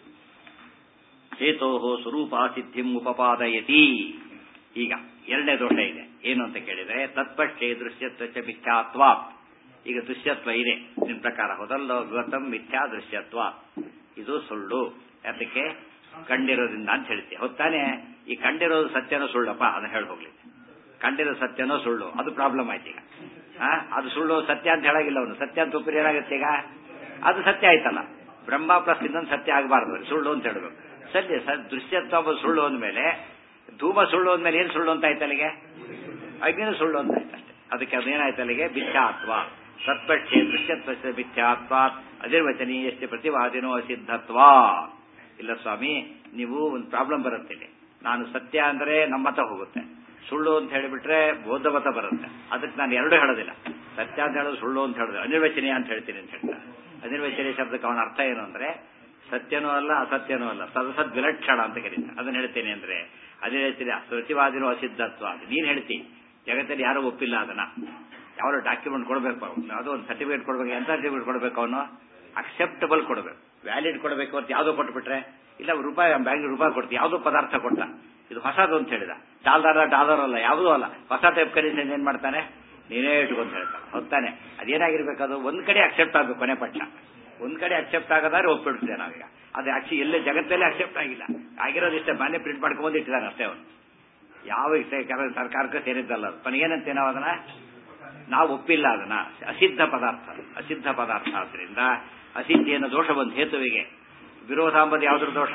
ಹೇತೋ ಸ್ವರೂಪ ಸಿದ್ಧಿಂ ಉಪಪಾದಯತಿ ಈಗ ಎರಡನೇ ದೋಷ ಇದೆ ಏನು ಅಂತ ಕೇಳಿದ್ರೆ ತತ್ಪಕ್ಷೆ ದೃಶ್ಯತ್ವ ಚ ಮಿಥ್ಯಾತ್ವ ಈಗ ದೃಶ್ಯತ್ವ ಇದೆ ನಿಮ್ ಪ್ರಕಾರ ಹೋದಲ್ಲೋ ಗೌತಮ್ ಮಿಥ್ಯಾ ದೃಶ್ಯತ್ವ ಇದು ಸುಳ್ಳು ಅದಕ್ಕೆ ಕಂಡಿರೋದ್ರಿಂದ ಅಂತ ಹೇಳ್ತೀವಿ ಹೊತ್ತಾನೆ ಈ ಕಂಡಿರೋದು ಸತ್ಯನೋ ಸುಳ್ಳಪ್ಪ ಅದನ್ನ ಹೇಳಿ ಹೋಗ್ಲಿ ಕಂಡಿರೋ ಸತ್ಯನೋ ಸುಳ್ಳು ಅದು ಪ್ರಾಬ್ಲಮ್ ಆಯ್ತು ಈಗ ಆ, ಅದು ಸುಳ್ಳು ಸತ್ಯ ಅಂತ ಹೇಳಾಗಿಲ್ಲ ಅವನು ಸತ್ಯ ಅಂತ ಒಪ್ಪಿದ್ರೆ ಏನಾಗುತ್ತೆ ಈಗ ಅದು ಸತ್ಯ ಆಯ್ತಲ್ಲ ಬ್ರಹ್ಮ ಪ್ಲಸ್ ಇನ್ನೊಂದು ಸತ್ಯ ಆಗಬಾರ್ದು ಸುಳ್ಳು ಅಂತ ಹೇಳಬೇಕು ಸತ್ಯ ಸ- ದೃಶ್ಯತ್ವ ಒಬ್ಬ ಸುಳ್ಳು ಅಂದ್ಮೇಲೆ ಧೂಮ ಸುಳ್ಳು ಅಂದ್ಮೇಲೆ ಏನು ಸುಳ್ಳು ಅಂತ ಆಯ್ತು ಅಲ್ಲಿಗೆ ಅಗ್ನಿನೂ ಸುಳ್ಳು ಅಂತ ಆಯ್ತು ಅಷ್ಟೇ ಅದಕ್ಕೆ ಅದೇನಾಯ್ತು ಅಲ್ಲಿಗೆ ಮಿಥ್ಯಾತ್ವ ಸತ್ಪಕ್ಷೆ ದೃಶ್ಯತ್ವ ಮಿಥ್ಯಾತ್ವ ಅದಿರ್ವಚನೀಯಷ್ಟೇ ಪ್ರತಿವಾದಿನೋ ಅಸಿದ್ಧತ್ವ ಇಲ್ಲ ಸ್ವಾಮಿ ನೀವು ಒಂದು ಪ್ರಾಬ್ಲಮ್ ಬರುತ್ತೆ ಇಲ್ಲಿ ನಾನು ಸತ್ಯ ಅಂದ್ರೆ ನಮ್ಮ ಮತ ಹೋಗುತ್ತೆ ಸುಳ್ಳು ಅಂತ ಹೇಳಿಬಿಟ್ರೆ ಬೌದ್ಧ ಮತ ಬರುತ್ತೆ ಅದಕ್ಕೆ ನಾನು ಎರಡು ಹೇಳೋದಿಲ್ಲ ಸತ್ಯ ಅಂತ ಹೇಳೋದು ಸುಳ್ಳು ಅಂತ ಹೇಳೋದು ಅನಿರ್ವಚನೀಯ ಅಂತ ಹೇಳ್ತೀನಿ ಅಂತ ಹೇಳ್ತಾರೆ ಅನಿರ್ವಚನೀಯ ಶಬ್ದಕ್ಕೆ ಅವನ ಅರ್ಥ ಏನು ಅಂದ್ರೆ ಸತ್ಯನೂ ಅಲ್ಲ ಅಸತ್ಯನೂ ಅಲ್ಲ ಸದಸದ್ ವಿಲಕ್ಷಣ ಅಂತ ಕರೀತಾರೆ ಅದನ್ನ ಹೇಳ್ತೇನೆ ಅಂದ್ರೆ ಅದೇ ರೀತಿ ಪ್ರತಿವಾದಿನೂ ಅಸಿದ್ಧತ್ವ ಅದು ನೀನ್ ಹೇಳ್ತಿ ಜಗತ್ತಲ್ಲಿ ಯಾರೂ ಒಪ್ಪಿಲ್ಲ ಅದನ್ನ ಯಾವ ಡಾಕ್ಯುಮೆಂಟ್ ಕೊಡಬೇಕು ಯಾವುದೋ ಒಂದು ಸರ್ಟಿಫಿಕೇಟ್ ಕೊಡ್ಬೇಕು ಎಂತ ಸರ್ಟಿಫಿಕೇಟ್ ಕೊಡಬೇಕು ಅವನು ಅಕ್ಸೆಪ್ಟಬಲ್ ಕೊಡಬೇಕು ವ್ಯಾಲಿಡ್ ಕೊಡಬೇಕು ಅಂತ ಯಾವುದೋ ಕೊಟ್ಬಿಟ್ರೆ ಇಲ್ಲ ರೂಪಾಯಿ ಬ್ಯಾಂಕ್ ರೂಪಾಯಿ ಕೊಡ್ತಿ ಯಾವುದೋ ಪದಾರ್ಥ ಕೊಟ್ಟ ಇದು ಹೊಸದು ಅಂತ ಹೇಳಿದ ಡಾಲರ್ ಡಾಲರ್ ಅಲ್ಲ ಯಾವುದೂ ಅಲ್ಲ ಹೊಸ ಟೈಪ್ ಕರೀಸಿ ಏನ್ ಮಾಡ್ತಾನೆ ನೀನೇ ಇಟ್ಕೊಂತ ಹೇಳ್ತಾನೆ ಹೊತ್ತಾನೆ ಅದೇನಾಗಿರ್ಬೇಕು ಅದು ಒಂದ್ ಕಡೆ ಅಕ್ಸೆಪ್ಟ್ ಆಗ್ಬೇಕು ಕೊನೆ ಪಕ್ಷ ಒಂದ್ ಕಡೆ ಅಕ್ಸೆಪ್ಟ್ ಆಗದಾದ್ರೆ ಒಪ್ಪಿಡ್ತೇವೆ ನಾವೀಗ ಅದು ಆಕ್ಚುಲಿ ಎಲ್ಲೇ ಜಗತ್ತಲ್ಲೇ ಅಕ್ಸೆಪ್ಟ್ ಆಗಿಲ್ಲ ಆಗಿರೋದು ಇಷ್ಟೇ ಮನೆ ಪ್ರಿಂಟ್ ಮಾಡ್ಕೊಂಡ್ ಇಟ್ಟಿದ್ದಾನೆ ಅಷ್ಟೇ ಅವನು ಯಾವ ಇಷ್ಟ ಕೆಲವು ಸರ್ಕಾರಕ್ಕೆ ಸೇರಿದ್ದಲ್ಲ ಅದು ಕೊನೆಗೇನಂತೆ ನಾವು ಅದನ್ನ ನಾವು ಒಪ್ಪಿಲ್ಲ ಅದನ್ನ ಅಸಿದ್ಧ ಪದಾರ್ಥ ಅಸಿದ್ಧ ಪದಾರ್ಥ ಆದ್ರಿಂದ ಅಸಿದ್ಧಿಯನ್ನು ದೋಷ ಬಂದು ಹೇತುವಿಗೆ ವಿರೋಧ ಎಂಬುದು ಯಾವ್ದ್ರ ದೋಷ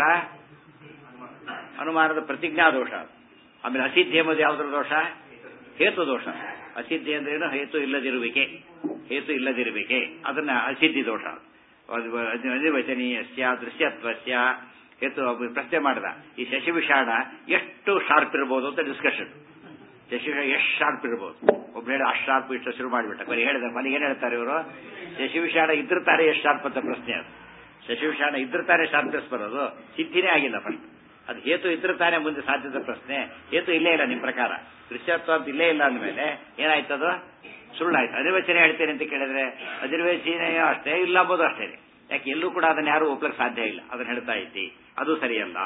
ಅನುಮಾನದ ಪ್ರತಿಜ್ಞಾ ದೋಷ ಅದು. ಆಮೇಲೆ ಅಸಿದ್ಧಿ ಎಂಬುದು ಯಾವ್ದ್ರ ದೋಷ ಹೇತು ದೋಷ ಅಸಿದ್ಧಿ ಅಂದ್ರೇನು ಹೇತು ಇಲ್ಲದಿರುವಿಕೆ ಹೇತು ಇಲ್ಲದಿರುವಿಕೆ ಅದನ್ನ ಅಸಿದ್ಧಿ ದೋಷ ಅದು ಅನಿರ್ವಚನೀಯಸ್ಯ ದೃಶ್ಯತ್ವಸ್ಯ ಹೇತು ಒಬ್ಬ ಪ್ರಶ್ನೆ ಮಾಡಿದ ಈ ಶಶಿವಿಷಾಣ ಎಷ್ಟು ಶಾರ್ಪ್ ಇರ್ಬೋದು ಅಂತ ಡಿಸ್ಕಷನ್ ಶಶಿವಿಷಾಣ ಎಷ್ಟು ಶಾರ್ಪ್ ಇರ್ಬೋದು ಒಬ್ರು ಹೇಳಿ ಅಷ್ಟು ಶಾರ್ಪ್ ಇಷ್ಟು ಶುರು ಮಾಡಿಬಿಟ್ಟ ಬರೀ ಹೇಳಿದ ಮನೆಗೆ ಏನ್ ಹೇಳ್ತಾರೆ ಇವರು ಶಶಿವಿಷಾಣ ಇದ್ದಿರ್ತಾರೆ ಎಷ್ಟು ಶಾರ್ಪ್ ಅಂತ ಪ್ರಶ್ನೆ ಅದು ಶಶಿವಿಷಾಣ ಇದ್ದಿರ್ತಾರೆ ಶಾರ್ಪ್ನೆಸ್ ಬರೋದು ಸಿದ್ಧಿನೇ ಆಗಿಲ್ಲ ಫಸ್ಟ್ ಅದು ಹೇತು ಇದ್ರೆ ತಾನೇ ಮುಂದೆ ಸಾಧ್ಯದ ಪ್ರಶ್ನೆ ಹೇತು ಇಲ್ಲೇ ಇಲ್ಲ ನಿಮ್ ಪ್ರಕಾರ ದೃಶ್ಯತ್ವ ಅಂತ ಇಲ್ಲೇ ಇಲ್ಲ ಅಂದಮೇಲೆ ಏನಾಯ್ತದು ಸುಳ್ಳಾಯ್ತು ಅನಿರ್ವಚನೆ ಹೇಳ್ತೇನೆ ಅಂತ ಕೇಳಿದ್ರೆ ಅನಿರ್ವಚನೆಯೂ ಅಷ್ಟೇ ಇಲ್ಲ ಅಂಬೋದು ಅಷ್ಟೇ ಯಾಕೆ ಎಲ್ಲೂ ಕೂಡ ಅದನ್ನ ಯಾರು ಒಪ್ಲಕ್ಕೆ ಸಾಧ್ಯ ಇಲ್ಲ ಅದನ್ನ ಹೇಳ್ತಾ ಇದ್ದಿ ಅದು ಸರಿಯಲ್ಲ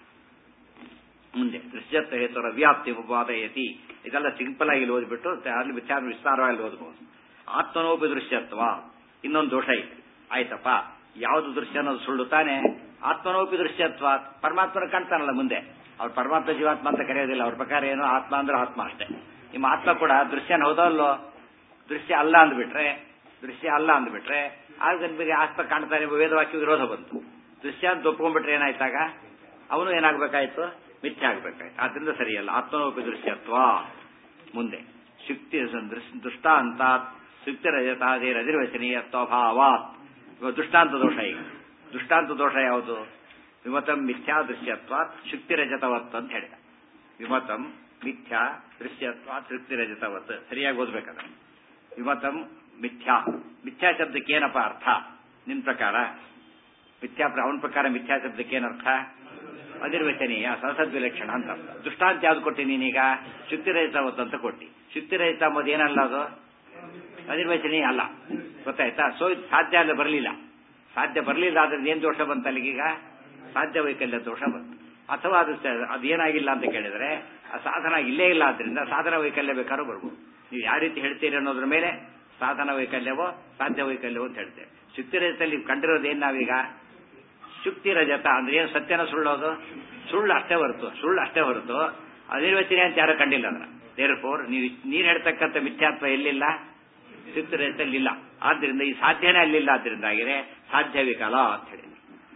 ಮುಂದೆ ದೃಶ್ಯತ್ವ ಹೇತುರ ವ್ಯಾಪ್ತಿ ಉಪಾದಯತಿ ಇದೆಲ್ಲ ಸಿಂಪಲ್ ಆಗಿ ಇಲ್ಲಿ ಓದ್ಬಿಟ್ಟು ಅಲ್ಲಿ ವಿಚಾರ ವಿಸ್ತಾರವಾಗಿ ಓದ್ಬೋದು ಆತ್ಮನೋಪಿ ದೃಶ್ಯತ್ವ ಇನ್ನೊಂದು ದೋಷ ಇದೆ ಆಯ್ತಪ್ಪ ಯಾವುದು ದೃಶ್ಯ ಅನ್ನೋದು ಸುಳ್ಳು ತಾನೆ ಆತ್ಮನೋಪಿ ದೃಶ್ಯತ್ವ ಪರಮಾತ್ಮನ ಕಾಣ್ತಾನಲ್ಲ ಮುಂದೆ ಅವ್ರು ಪರಮಾತ್ಮ ಜೀವಾತ್ಮ ಅಂತ ಕರೆಯೋದಿಲ್ಲ ಅವ್ರ ಪ್ರಕಾರ ಏನು ಆತ್ಮ ಅಂದ್ರೆ ಆತ್ಮ ಅಷ್ಟೇ ನಿಮ್ಮ ಆತ್ಮ ಕೂಡ ದೃಶ್ಯನ ಹೌದಲ್ಲೋ ದೃಶ್ಯ ಅಲ್ಲ ಅಂದ್ಬಿಟ್ರೆ ದೃಶ್ಯ ಅಲ್ಲ ಅಂದ್ಬಿಟ್ರೆ ಆಗ ನಿಮಗೆ ಆತ್ಮ ಕಾಣ್ತಾನೆ ವೇದವಾಕ್ಯ ವಿರೋಧ ಬಂತು ದೃಶ್ಯ ಅಂತ ಒಪ್ಕೊಂಡ್ಬಿಟ್ರೆ ಏನಾಯ್ತಾಗ ಅವನು ಏನಾಗ್ಬೇಕಾಯ್ತು ಮಿಥ್ಯೆ ಆಗ್ಬೇಕಾಯ್ತು ಆದ್ರಿಂದ ಸರಿಯಲ್ಲ ಆತ್ಮನೋಪಿ ದೃಶ್ಯತ್ವ ಮುಂದೆ ಶುಕ್ತಿ ದುಷ್ಟಾಂತ ಶುಕ್ತಿ ರಜತಾದಿ ರಜಿರ್ವಚನೀಯತ್ವಭಾವಾತ್ ಇವಾಗ ದೃಷ್ಟಾಂತ ದೋಷ ಈಗ ದೃಷ್ಟಾಂತ ದೋಷ ಯಾವುದು ವಿಮತಂ ಮಿಥ್ಯಾ ದೃಶ್ಯತ್ವಾತ್ ಶುಕ್ತಿ ರಜತವತ್ ಅಂತ ಹೇಳಿದ ವಿಮತಂ ಮಿಥ್ಯಾ ದೃಶ್ಯತ್ವಾತ್ ಶುಕ್ತಿ ರಜತವತ್ ಸರಿಯಾಗಿ ಓದ್ಬೇಕದ ವಿಮತಂ ಮಿಥ್ಯಾ ಮಿಥ್ಯಾ ಶಬ್ದಕ್ಕೆ ಏನಪ್ಪ ಅರ್ಥ ನಿನ್ ಪ್ರಕಾರ ಮಿಥ್ಯಾ ಅವನ ಪ್ರಕಾರ ಮಿಥ್ಯಾ ಶಬ್ದಕ್ಕೆ ಏನರ್ಥ ಅನಿರ್ವಚನೀಯ ಸದಸದ್ವಿಲಕ್ಷಣ ಅಂತ ಅರ್ಥ. ದೃಷ್ಟಾಂತ ಯಾವ್ದು ಕೊಟ್ಟಿ ನೀನೀಗ ಶುಕ್ತಿರಹಿತವತ್ತು ಅಂತ ಕೊಟ್ಟಿ ಶುಕ್ತಿರಹಿತ ಅಂಬೋದು ಏನಲ್ಲ ಅದು ಅನಿರ್ವಚನೀಯ ಅಲ್ಲ ಗೊತ್ತಾಯ್ತಾ ಸೊ ಇದು ಸಾಧ್ಯ ಅಲ್ಲ ಬರಲಿಲ್ಲ ಸಾಧ್ಯ ಬರಲಿಲ್ಲ ಆದ್ರೆ ಏನ್ ದೋಷ ಬಂತ ಅಲ್ಲಿಗೀಗ ಸಾಧ್ಯ ವೈಕಲ್ಯ ದೋಷ ಬಂತು ಅಥವಾ ಅದು ಸ- ಅದೇನಾಗಿಲ್ಲ ಅಂತ ಕೇಳಿದ್ರೆ ಆ ಸಾಧನ ಇಲ್ಲೇ ಇಲ್ಲ ಆದ್ರಿಂದ ಸಾಧನ ವೈಕಲ್ಯ ಬೇಕಾದ್ರೂ ಬರ್ಬೋದು ನೀವು ಯಾವ ರೀತಿ ಹೇಳ್ತೀರಿ ಅನ್ನೋದ್ರ ಮೇಲೆ ಸಾಧನ ವೈಕಲ್ಯವೋ ಸಾಧ್ಯ ವೈಕಲ್ಯವೋ ಅಂತ ಹೇಳ್ತೇವೆ ಶುಕ್ತಿರಹಿತದಲ್ಲಿ ಕಂಡಿರೋದು ಏನ್ ನಾವೀಗ ಶುಕ್ತಿ ರಜತ ಅಂದ್ರೆ ಏನು ಸತ್ಯನ ಸುಳ್ಳೋದು ಸುಳ್ಳು ಅಷ್ಟೇ ಹೊರತು ಸುಳ್ಳು ಅಷ್ಟೇ ಹೊರತು ಅನಿರ್ವಚನೆ ಅಂತ ಯಾರು ಕಂಡಿಲ್ಲ ಅದನ್ನ ದೇರ್ ಫೋರ್ ನೀವು ನೀನ್ ಹೇಳ್ತಕ್ಕಂಥ ಮಿಥ್ಯಾತ್ವ ಎಲ್ಲಿಲ್ಲ ಶುಕ್ತಿ ರಜತಲ್ಲಿ ಇಲ್ಲ ಆದ್ರಿಂದ ಈ ಸಾಧ್ಯನೇ ಅಲ್ಲಿಲ್ಲ ಆದ್ರಿಂದ ಆಗಿದೆ ಸಾಧ್ಯ ವಿಕಲ ಅಂತ ಹೇಳಿ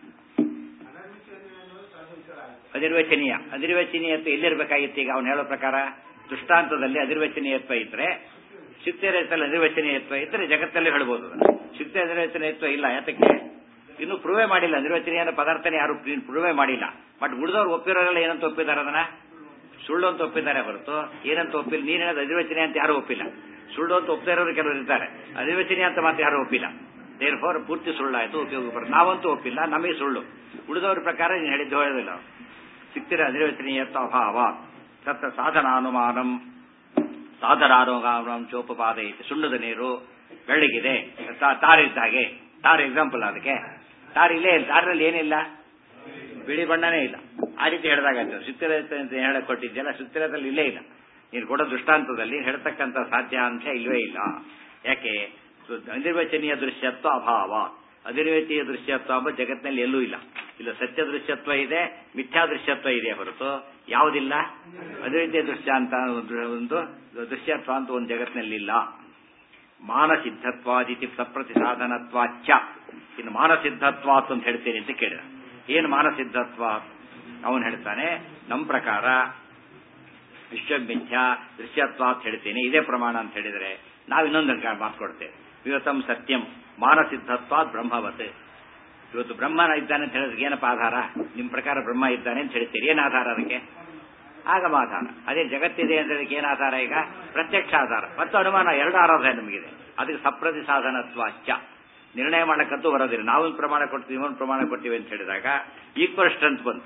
ಅನಿರ್ವಚನೀಯ ಅನಿರ್ವಚನೀಯತ್ವ ಎಲ್ಲಿರ್ಬೇಕಾಗಿತ್ತು ಈಗ ಅವನು ಹೇಳೋ ಪ್ರಕಾರ ದೃಷ್ಟಾಂತದಲ್ಲಿ ಅನಿರ್ವಚನೀಯತ್ವ ಇದ್ರೆ ಶುಕ್ತಿ ರಹಿತಲ್ಲಿ ಅನಿರ್ವಚನೀಯತ್ವ ಇದ್ರೆ ಜಗತ್ತಲ್ಲಿ ಹೇಳ್ಬೋದು ಅದನ್ನ. ಶುಕ್ತಿ ಅನಿರ್ವಚನೀಯತ್ವ ಇಲ್ಲ ಯಾತಕ್ಕೆ ಇನ್ನು ಪ್ರೂವೇ ಮಾಡಿಲ್ಲ ನಿರ್ವಚನೀಯ ಪದಾರ್ಥನೇ ಯಾರು ಪ್ರೂವೇ ಮಾಡಿಲ್ಲ ಬಟ್ ಉಳಿದವ್ರು ಒಪ್ಪಿರೋರೆಲ್ಲ ಏನಂತ ಒಪ್ಪಿದ್ದಾರೆ ಅದನ್ನ ಸುಳ್ಳು ಅಂತ ಒಪ್ಪಿದ್ದಾರೆ ಹೊರತು ಏನಂತ ಒಪ್ಪಿಲ್ಲ ನೀನ್ ಹೇಳೋದು ಅನಿರ್ವಚನೀಯ ಅಂತ ಯಾರು ಒಪ್ಪಿಲ್ಲ ಸುಳ್ಳು ಅಂತ ಒಪ್ಪದೇ ಇರೋರು ಕೆಲವರು ಇರ್ತಾರೆ ಅನಿರ್ವಚನೀಯ ಅಂತ ಮಾತ್ರ ಯಾರು ಒಪ್ಪಿಲ್ಲ ದೇರ್ ಫೋರ್ ಪೂರ್ತಿ ಸುಳ್ಳಾಯ್ತು ಉಪಯೋಗ ಬರ ನಾವಂತೂ ಒಪ್ಪಿಲ್ಲ ನಮಗೆ ಸುಳ್ಳು ಉಳಿದವ್ರ ಪ್ರಕಾರ ನೀನು ಹೇಳಿದ್ದು ಹೇಳೋದಿಲ್ಲ ಸಿಕ್ತಿರ ಅನಿರ್ವಚನೀಯತ್ವ ಅಭಾವ ತತ್ತ ಸಾಧನಾನುಮಾನಂ ಸಾಧನಾನುಮಾನಂ ಚೋಪಪಾದ ಐತೆ ಸುಣ್ಣದ ನೀರು ಬೆಳ್ಳಗಿದೆ ತಾ- ತಾರಿದ್ದ ಹಾಗೆ ತಾರ್ ಎಕ್ಸಾಂಪಲ್ ಅದಕ್ಕೆ ತಾರ್ ಇಲ್ಲೇ ಇಲ್ಲ ತಾರಲ್ಲಿ ಏನಿಲ್ಲ ಬಿಳಿ ಬಣ್ಣನೇ ಇಲ್ಲ ಆ ರೀತಿ ಹೇಳಿದಾಗಾಯ್ತು ಸುತ್ತಿರತೆ ಅಂತ ಹೇಳಕ್ ಕೊಟ್ಟಿದ್ದೆಲ್ಲ ಸುತ್ತಿರದಲ್ಲಿ ಇಲ್ಲೇ ಇಲ್ಲ ನೀನು ಕೊಡೋ ದೃಷ್ಟಾಂತದಲ್ಲಿ ಹೇಳ್ತಕ್ಕಂಥ ಸಾಧ್ಯ ಅಂಶ ಇಲ್ವೇ ಇಲ್ಲ ಯಾಕೆ ಸು- ಅನಿರ್ವಚನೀಯ ದೃಶ್ಯತ್ವ ಅಭಾವ ಅನಿರ್ವಚನೀಯ ದೃಶ್ಯತ್ವ ಎಂಬ ಜಗತ್ತಿನಲ್ಲಿ ಎಲ್ಲೂ ಇಲ್ಲ ಇಲ್ಲ ಸತ್ಯ ದೃಶ್ಯತ್ವ ಇದೆ ಮಿಥ್ಯಾ ದೃಶ್ಯತ್ವ ಇದೆ ಹೊರತು ಯಾವುದಿಲ್ಲ ಅನಿರ್ವಚನೀಯ ದೃಶ್ಯ ಅಂತ ಒಂದು- ಒಂದು ದೃಶ್ಯತ್ವ ಅಂತ ಒಂದು ಜಗತ್ತಿನಲ್ಲಿ ಇಲ್ಲ ಮಾನಸಿದ್ಧತ್ವಾದಿತಿ ಸಪ್ರತಿ ಸಾಧನತ್ವಾಚ್ಚ ಇನ್ನು ಮಾನಸಿದ್ಧತ್ವಾತ್ ಅಂತ ಹೇಳ್ತೀನಿ ಅಂತ ಕೇಳಿದ ಏನು ಮಾನಸಿದ್ಧತ್ವ ಅವನು ಹೇಳ್ತಾನೆ ನಮ್ಮ ಪ್ರಕಾರ ವಿಶ್ವಮಿಥ್ಯ ದೃಶ್ಯತ್ವ ಅಂತ ಹೇಳ್ತೀನಿ ಇದೇ ಪ್ರಮಾಣ ಅಂತ ಹೇಳಿದ್ರೆ ನಾವು ಇನ್ನೊಂದು ಮಾತು ಕೊಡ್ತೇವೆ ವಿವತಂ ಸತ್ಯಂ ಮಾನಸಿದ್ಧತ್ವಾತ್ ಬ್ರಹ್ಮವತ್ ಇವತ್ತು ಬ್ರಹ್ಮನ ಇದ್ದಾನೆ ಅಂತ ಹೇಳಿದ್ರೆ ಏನಪ್ಪ ಆಧಾರ ನಿಮ್ಮ ಪ್ರಕಾರ ಬ್ರಹ್ಮ ಇದ್ದಾನೆ ಅಂತ ಹೇಳ್ತೀರಿ ಏನು ಆಧಾರ ಅದಕ್ಕೆ ಆಗಮ ಆಧಾರ ಅದೇ ಜಗತ್ತಿದೆ ಅಂತ ಹೇಳಕ್ಕೆ ಏನು ಆಧಾರ ಈಗ ಪ್ರತ್ಯಕ್ಷ ಆಧಾರ ಮತ್ತು ಅನುಮಾನ ಎರಡು ಆರಾಧನೆ ನಮಗಿದೆ ಅದಕ್ಕೆ ಸಪ್ರತಿ ಸಾಧನತ್ವಾಚ ನಿರ್ಣಯ ಮಾಡಕ್ಕಂತೂ ಬರೋದಿಲ್ಲ ನಾವೊಂದು ಪ್ರಮಾಣ ಕೊಡ್ತೀವಿ ಇವೊಂದು ಪ್ರಮಾಣ ಕೊಡ್ತೀವಿ ಅಂತ ಹೇಳಿದಾಗ ಈಕ್ವಲ್ ಸ್ಟ್ರೆಂತ್ ಬಂತು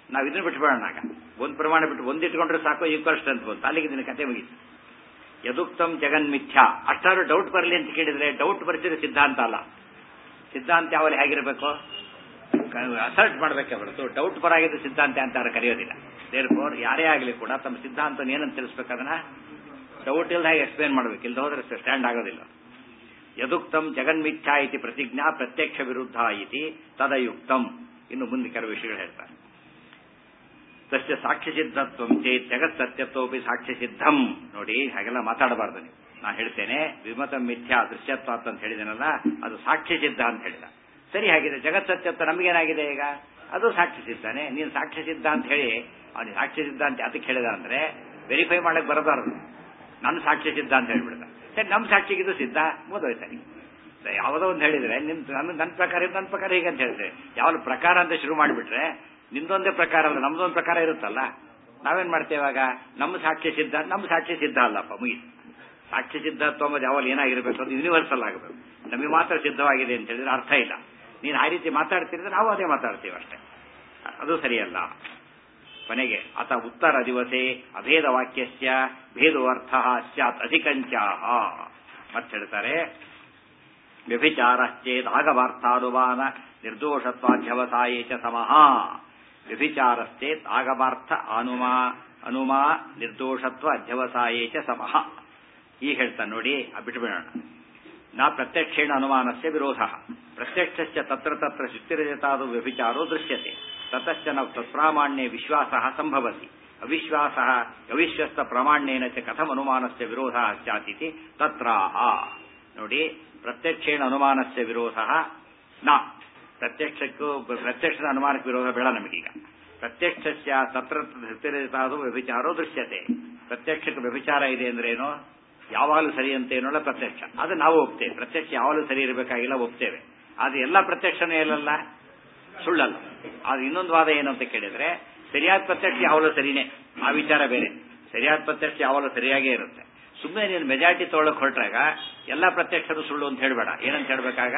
ನಾವು ಇದನ್ನ ಬಿಟ್ಬಿಡೋಣ ಆಗ ಒಂದು ಪ್ರಮಾಣ ಬಿಟ್ಟು ಒಂದು ಇಟ್ಕೊಂಡ್ರೆ ಸಾಕು ಈಕ್ವಲ್ ಸ್ಟ್ರೆಂತ್ ಬಂತು ಅಲ್ಲಿಗೆ ಇದನ್ನ ಕತೆ ಮುಗೀತು ಯದುಕ್ತಂ ಜಗನ್ಮಿಥ್ಯಾ ಅಷ್ಟಾದ್ರೂ ಡೌಟ್ ಬರಲಿ ಅಂತ ಕೇಳಿದ್ರೆ ಡೌಟ್ ಬರ್ತಿದ್ರೆ ಸಿದ್ಧಾಂತ ಅಲ್ಲ ಸಿದ್ಧಾಂತ ಯಾವಲ್ಲಿ ಹೇಗಿರಬೇಕು ಅಸರ್ಟ್ ಮಾಡಬೇಕೆ ಹೊರತು ಡೌಟ್ ಬರಾಗಿದ್ದು ಸಿದ್ಧಾಂತ ಅಂತ ಅವ್ರು ಕರೆಯೋದಿಲ್ಲ ದೇರ್ಫೋರ್ ಯಾರೇ ಆಗಲಿ ಕೂಡ ತಮ್ಮ ಸಿದ್ಧಾಂತ ಏನಂತ ತಿಳಿಸ್ಬೇಕದನ್ನ ಡೌಟ್ ಇಲ್ದ ಹಾಗೆ ಎಕ್ಸ್ಪ್ಲೇನ್ ಮಾಡಬೇಕು ಇಲ್ದ ಹೋದ್ರೆ ಸ್ಟ್ಯಾಂಡ್ ಆಗೋದಿಲ್ಲ ಯದುಕ್ತಂ ಜಗನ್ಮಿಥ್ಯಾ ಇತಿ ಪ್ರತಿಜ್ಞಾ ಪ್ರತ್ಯಕ್ಷ ವಿರುದ್ಧ ಇತಿ ತದಯುಕ್ತಂ ಇನ್ನು ಮುಂದೆ ಕೆಲವು ವಿಷಯಗಳು ಹೇಳ್ತಾರೆ ತಸ್ಯ ಸಾಕ್ಷ್ಯ ಸಿದ್ಧತ್ವಂ ಚೇತ್ ಜಗತ್ ಸತ್ಯತ್ವಪಿ ಸಾಕ್ಷ್ಯ ಸಿದ್ಧಂ ನೋಡಿ ಹಾಗೆಲ್ಲ ಮಾತಾಡಬಾರ್ದು ನೀವು ನಾ ಹೇಳ್ತೇನೆ ವಿಮತ ಮಿಥ್ಯಾ ದೃಶ್ಯತ್ವ ಅಂತ ಹೇಳಿದೆನಲ್ಲ ಅದು ಸಾಕ್ಷ್ಯ ಸಿದ್ಧ ಅಂತ ಹೇಳಿದ ಸರಿ ಹಾಗಿದೆ ಜಗತ್ ಸತ್ಯತ್ವ ನಮಗೇನಾಗಿದೆ ಈಗ ಅದು ಸಾಕ್ಷ್ಯ ಸಿದ್ಧಾನೆ ನೀನು ಸಾಕ್ಷ್ಯ ಸಿದ್ಧ ಅಂತ ಹೇಳಿ ಅವನಿಗೆ ಸಾಕ್ಷ್ಯ ಸಿದ್ಧ ಅಂತ ಅದಕ್ಕೆ ಹೇಳಿದ ಅಂದ್ರೆ ವೆರಿಫೈ ಮಾಡಕ್ ಬರಬಾರದು ನನ್ನ ಸಾಕ್ಷ್ಯ ಸಿದ್ಧ ಅಂತ ಹೇಳ್ಬಿಡ್ದ ಸರಿ ನಮ್ಮ ಸಾಕ್ಷಿಗಿದು ಸಿದ್ಧ ಮುಗಿದೋಯ್ತಾನೆ ಯಾವುದೋ ಒಂದು ಹೇಳಿದ್ರೆ ನಿಮ್ ನನ್ನ ನನ್ನ ಪ್ರಕಾರ ಇದು ನನ್ನ ಪ್ರಕಾರ ಹೀಗೆ ಅಂತ ಹೇಳ್ತೇವೆ ಯಾವ ಪ್ರಕಾರ ಅಂತ ಶುರು ಮಾಡಿಬಿಟ್ರೆ ನಿಮ್ದೊಂದೇ ಪ್ರಕಾರ ಅಲ್ಲ ನಮ್ದೊಂದು ಪ್ರಕಾರ ಇರುತ್ತಲ್ಲ ನಾವೇನ್ ಮಾಡ್ತೇವೆ ಇವಾಗ ನಮ್ಮ ಸಾಕ್ಷ್ಯ ಸಿದ್ಧ ನಮ್ಮ ಸಾಕ್ಷ್ಯ ಸಿದ್ಧ ಅಲ್ಲಪ್ಪ ಮುಗಿತು ಸಾಕ್ಷ್ಯ ಸಿದ್ಧತ್ವ ಅನ್ನೋದು ಯಾವಾಗ ಏನಾಗಿರ್ಬೇಕು ಅದು ಯೂನಿವರ್ಸಲ್ ಆಗಬೇಕು ನಮಗೆ ಮಾತ್ರ ಸಿದ್ಧವಾಗಿದೆ ಅಂತ ಹೇಳಿದ್ರೆ ಅರ್ಥ ಇಲ್ಲ ನೀನು ಆ ರೀತಿ ಮಾತಾಡ್ತಿದ್ರೆ ನಾವು ಅದೇ ಮಾತಾಡ್ತೀವಿ ಅಷ್ಟೇ ಅದು ಸರಿಯಲ್ಲ ಕೊನೆಗೆ ಅಥ ಉತ್ತರ ದಿವಸೆ ಅಭೇದ ವಾಕ್ಯಸ್ಯ ಭೇದೋರ್ಥ ಸ್ಯಾತ್ ಅಧಿಕಂಚಾಹ ಮತ್ತೆ ಹೇಳ್ತಾರೆ ವ್ಯಭಿಚಾರಶ್ಚೇದ್ ಆಗವಾರ್ಥಾನುಮಾನ ನಿರ್ದೋಷತ್ವಾಧ್ಯವಸಾಯೇ ಚ ಸಮಃ ವ್ಯಭಿಚಾರಶ್ಚೇತ್ ಆಗವಾರ್ಥ ಅನುಮಾ ಅನುಮಾ ನಿರ್ದೋಷತ್ವ ಅಧ್ಯವಸಾಯೇ ಚ ಸಮಃ ಈಗ ಹೇಳ್ತಾನೆ ನೋಡಿ ಬಿಟ್ಬಿಡೋಣ ನಾ ಪ್ರತ್ಯಕ್ಷೇಣ ಅನುಮಾನಸ್ಯ ವಿರೋಧ ಪ್ರತ್ಯಕ್ಷ ತತ್ರ ತತ್ರ ಶುತ್ತಿರಜತಾದು ವ್ಯಭಿಚಾರೋ ದೃಶ್ಯತೆ ತತಶ್ಚ ನ ತತ್ಪ್ರಾಮಾಣ್ಯೆ ವಿಶ್ವಾಸ ಸಂಭವತಿ ಅವಿಶ್ವಾಸ ಅವಿಶ್ವಸ್ತ ಪ್ರಾಮಾಣ್ಯೇನ ಚ ಕಥಂ ಅನುಮಾನಸ್ಯ ವಿರೋಧ ಸ್ಯಾತಿತಿ ತತ್ರಾಹ ನೋಡಿ ಪ್ರತ್ಯಕ್ಷೇಣ ಅನುಮಾನಸ್ಯ ವಿರೋಧ ನ ಪ್ರತ್ಯಕ್ಷಕ್ಕೂ ಪ್ರತ್ಯಕ್ಷದ ಅನುಮಾನಕ್ಕೆ ವಿರೋಧ ಬೇಡ ನಮಗೀಗ ಪ್ರತ್ಯಕ್ಷ ತತ್ರ ಶುತ್ತಿರಜತಾದು ವ್ಯಭಿಚಾರೋ ದೃಶ್ಯತೆ ಪ್ರತ್ಯಕ್ಷಕ್ಕೆ ವ್ಯಭಿಚಾರ ಇದೆ ಅಂದ್ರೇನು ಯಾವಾಗಲೂ ಸರಿ ಅಂತ ಏನಲ್ಲ ಪ್ರತ್ಯಕ್ಷ ಅದು ನಾವು ಒಪ್ತೇವೆ ಪ್ರತ್ಯಕ್ಷ ಯಾವಾಗಲೂ ಸರಿ ಇರಬೇಕಾಗಿಲ್ಲ ಒಪ್ತೇವೆ ಆದ್ರೆ ಎಲ್ಲ ಪ್ರತ್ಯಕ್ಷನೇ ಇಲ್ಲಲ್ಲ ಸುಳ್ಳಲ್ಲ ಅದು ಇನ್ನೊಂದು ವಾದ ಏನು ಅಂತ ಕೇಳಿದ್ರೆ ಸರಿಯಾದ ಪ್ರತ್ಯಕ್ಷ ಯಾವಾಗಲೂ ಸರಿನೇ ಆ ವಿಚಾರ ಬೇರೆ ಸರಿಯಾದ ಪ್ರತ್ಯಕ್ಷ ಯಾವಾಗಲೂ ಸರಿಯಾಗೇ ಇರುತ್ತೆ ಸುಮ್ಮನೆ ನೀನು ಮೆಜಾರಿಟಿ ತೊಗೊಳಕ್ ಹೊರಟ್ರಾಗ ಎಲ್ಲ ಪ್ರತ್ಯಕ್ಷರು ಸುಳ್ಳು ಅಂತ ಹೇಳ್ಬೇಡ ಏನಂತ ಹೇಳ್ಬೇಕಾಗ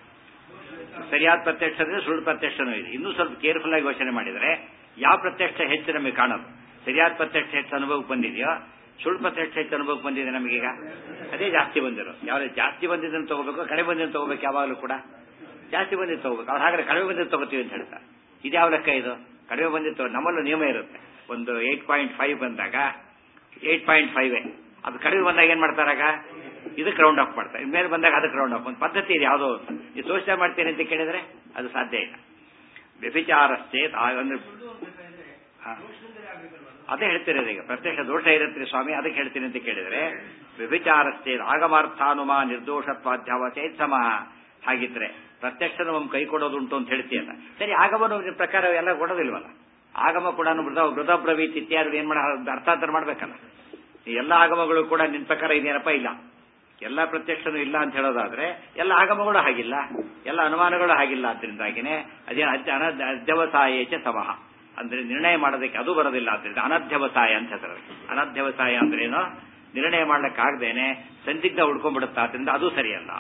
ಸರಿಯಾದ ಪ್ರತ್ಯಕ್ಷ ಅಂದ್ರೆ ಸುಳ್ಳು ಪ್ರತ್ಯಕ್ಷನೂ ಇದೆ ಇನ್ನೂ ಸ್ವಲ್ಪ ಕೇರ್ಫುಲ್ ಆಗಿ ಯೋಚನೆ ಮಾಡಿದ್ರೆ ಯಾವ ಪ್ರತ್ಯಕ್ಷ ಹೆಚ್ಚು ನಮಗೆ ಕಾಣೋದು ಸರಿಯಾದ ಪ್ರತ್ಯಕ್ಷ ಹೆಚ್ಚು ಅನುಭವಕ್ಕೆ ಬಂದಿದೆಯೋ ಸುಳ್ಳು ಪ್ರತ್ಯಕ್ಷ ಹೆಚ್ಚು ಅನುಭವಕ್ಕೆ ಬಂದಿದೆ ನಮಗೀಗ ಅದೇ ಜಾಸ್ತಿ ಬಂದಿರೋ ಯಾವ ಜಾಸ್ತಿ ಬಂದಿದ್ದನ್ನು ತಗೋಬೇಕು ಕಡಿಮೆ ಬಂದಿದ್ದು ತಗೋಬೇಕು ಯಾವಾಗಲೂ ಕೂಡ ಜಾಸ್ತಿ ಬಂದಿದ್ದು ತಗೋಬೇಕು ಅವ್ರು ಹಾಗಾದ್ರೆ ಕಡಿಮೆ ಬಂದಿದ್ದು ತಗೋತೀವಿ ಅಂತ ಹೇಳ್ತಾರೆ ಇದ್ಯಾವ ಲೆಕ್ಕ ಇದು ಕಡಿಮೆ ಬಂದಿತ್ತು ನಮ್ಮಲ್ಲೂ ನಿಯಮ ಇರುತ್ತೆ ಒಂದು ಏಟ್ ಪಾಯಿಂಟ್ ಫೈವ್ ಬಂದಾಗ ಏಟ್ ಪಾಯಿಂಟ್ ಫೈವ್ ಅದು ಕಡಿಮೆ ಬಂದಾಗ ಏನ್ ಮಾಡ್ತಾರಾಗ ಇದಕ್ಕೆ ರೌಂಡ್ ಆಫ್ ಮಾಡ್ತಾರೆ ಮೇಲೆ ಬಂದಾಗ ಅದಕ್ಕೆ ರೌಂಡ್ ಆಫ್ ಒಂದು ಪದ್ಧತಿ ಇದೆ ಯಾವುದೋ ನೀವು ತೋರಿಸ್ತಾ ಮಾಡ್ತೀನಿ ಅಂತ ಕೇಳಿದ್ರೆ ಅದು ಸಾಧ್ಯ ಇಲ್ಲ ವ್ಯಭಿಚಾರಸ್ಥೆ ಅಂದ್ರೆ ಹಾ. ಅದೇ ಹೇಳ್ತಿರೋದು ಈಗ ಪ್ರತ್ಯಕ್ಷ ದೋಷ ಇರುತ್ತೆ ಸ್ವಾಮಿ ಅದಕ್ಕೆ ಹೇಳ್ತೀನಿ ಅಂತ ಕೇಳಿದ್ರೆ ವ್ಯಭಿಚಾರಸ್ಥೆ ಆಗಮಾರ್ಥಾನುಮ ನಿರ್ದೋಷತ್ವಾಧ್ಯಾವಚೇ ಸಮ ಹಾಗಿದ್ರೆ ಪ್ರತ್ಯಕ್ಷ ನಮ್ಮ ಕೈ ಕೊಡೋದುಂಟು ಅಂತ ಹೇಳ್ತೀಯಲ್ಲ ಸರಿ ಆಗಮನ ನಿಮ್ ಪ್ರಕಾರ ಎಲ್ಲ ಕೊಡೋದಿಲ್ವಲ್ಲ ಆಗಮ ಕೂಡ ಮೃದ ಮೃದಬ್ರವೀತ್ ಇತ್ಯಾದಿ ಏನ್ ಮಾಡ ಅರ್ಥಾಂತರ ಮಾಡ್ಬೇಕಲ್ಲ ಈ ಎಲ್ಲ ಆಗಮಗಳು ಕೂಡ ನಿನ್ ಪ್ರಕಾರ ಇದೇನಪ್ಪ ಇಲ್ಲ ಎಲ್ಲ ಪ್ರತ್ಯಕ್ಷನೂ ಇಲ್ಲ ಅಂತ ಹೇಳೋದಾದ್ರೆ ಎಲ್ಲ ಆಗಮಗಳು ಹಾಗಿಲ್ಲ ಎಲ್ಲ ಅನುಮಾನಗಳು ಹಾಗಿಲ್ಲ ಆದ್ರಿಂದಾಗಿನೇ ಅದೇ ಅಧ್ಯವಸಾಯೇಚ ಸಮಹ ಅಂದ್ರೆ ನಿರ್ಣಯ ಮಾಡೋದಕ್ಕೆ ಅದು ಬರೋದಿಲ್ಲ ಆದ್ರಿಂದ ಅನಧ್ಯವಸಾಯ ಅಂತ ಹೇಳ್ತಾರೆ ಅನಧ್ಯವಸಾಯ ಅಂದ್ರೇನು ನಿರ್ಣಯ ಮಾಡ್ಲಿಕ್ಕಾಗ್ದೇನೆ ಸಂದಿಗ್ಧ ಉಡ್ಕೊಂಡ್ಬಿಡುತ್ತೆ ಆದ್ರಿಂದ ಅದು ಸರಿಯಲ್ಲ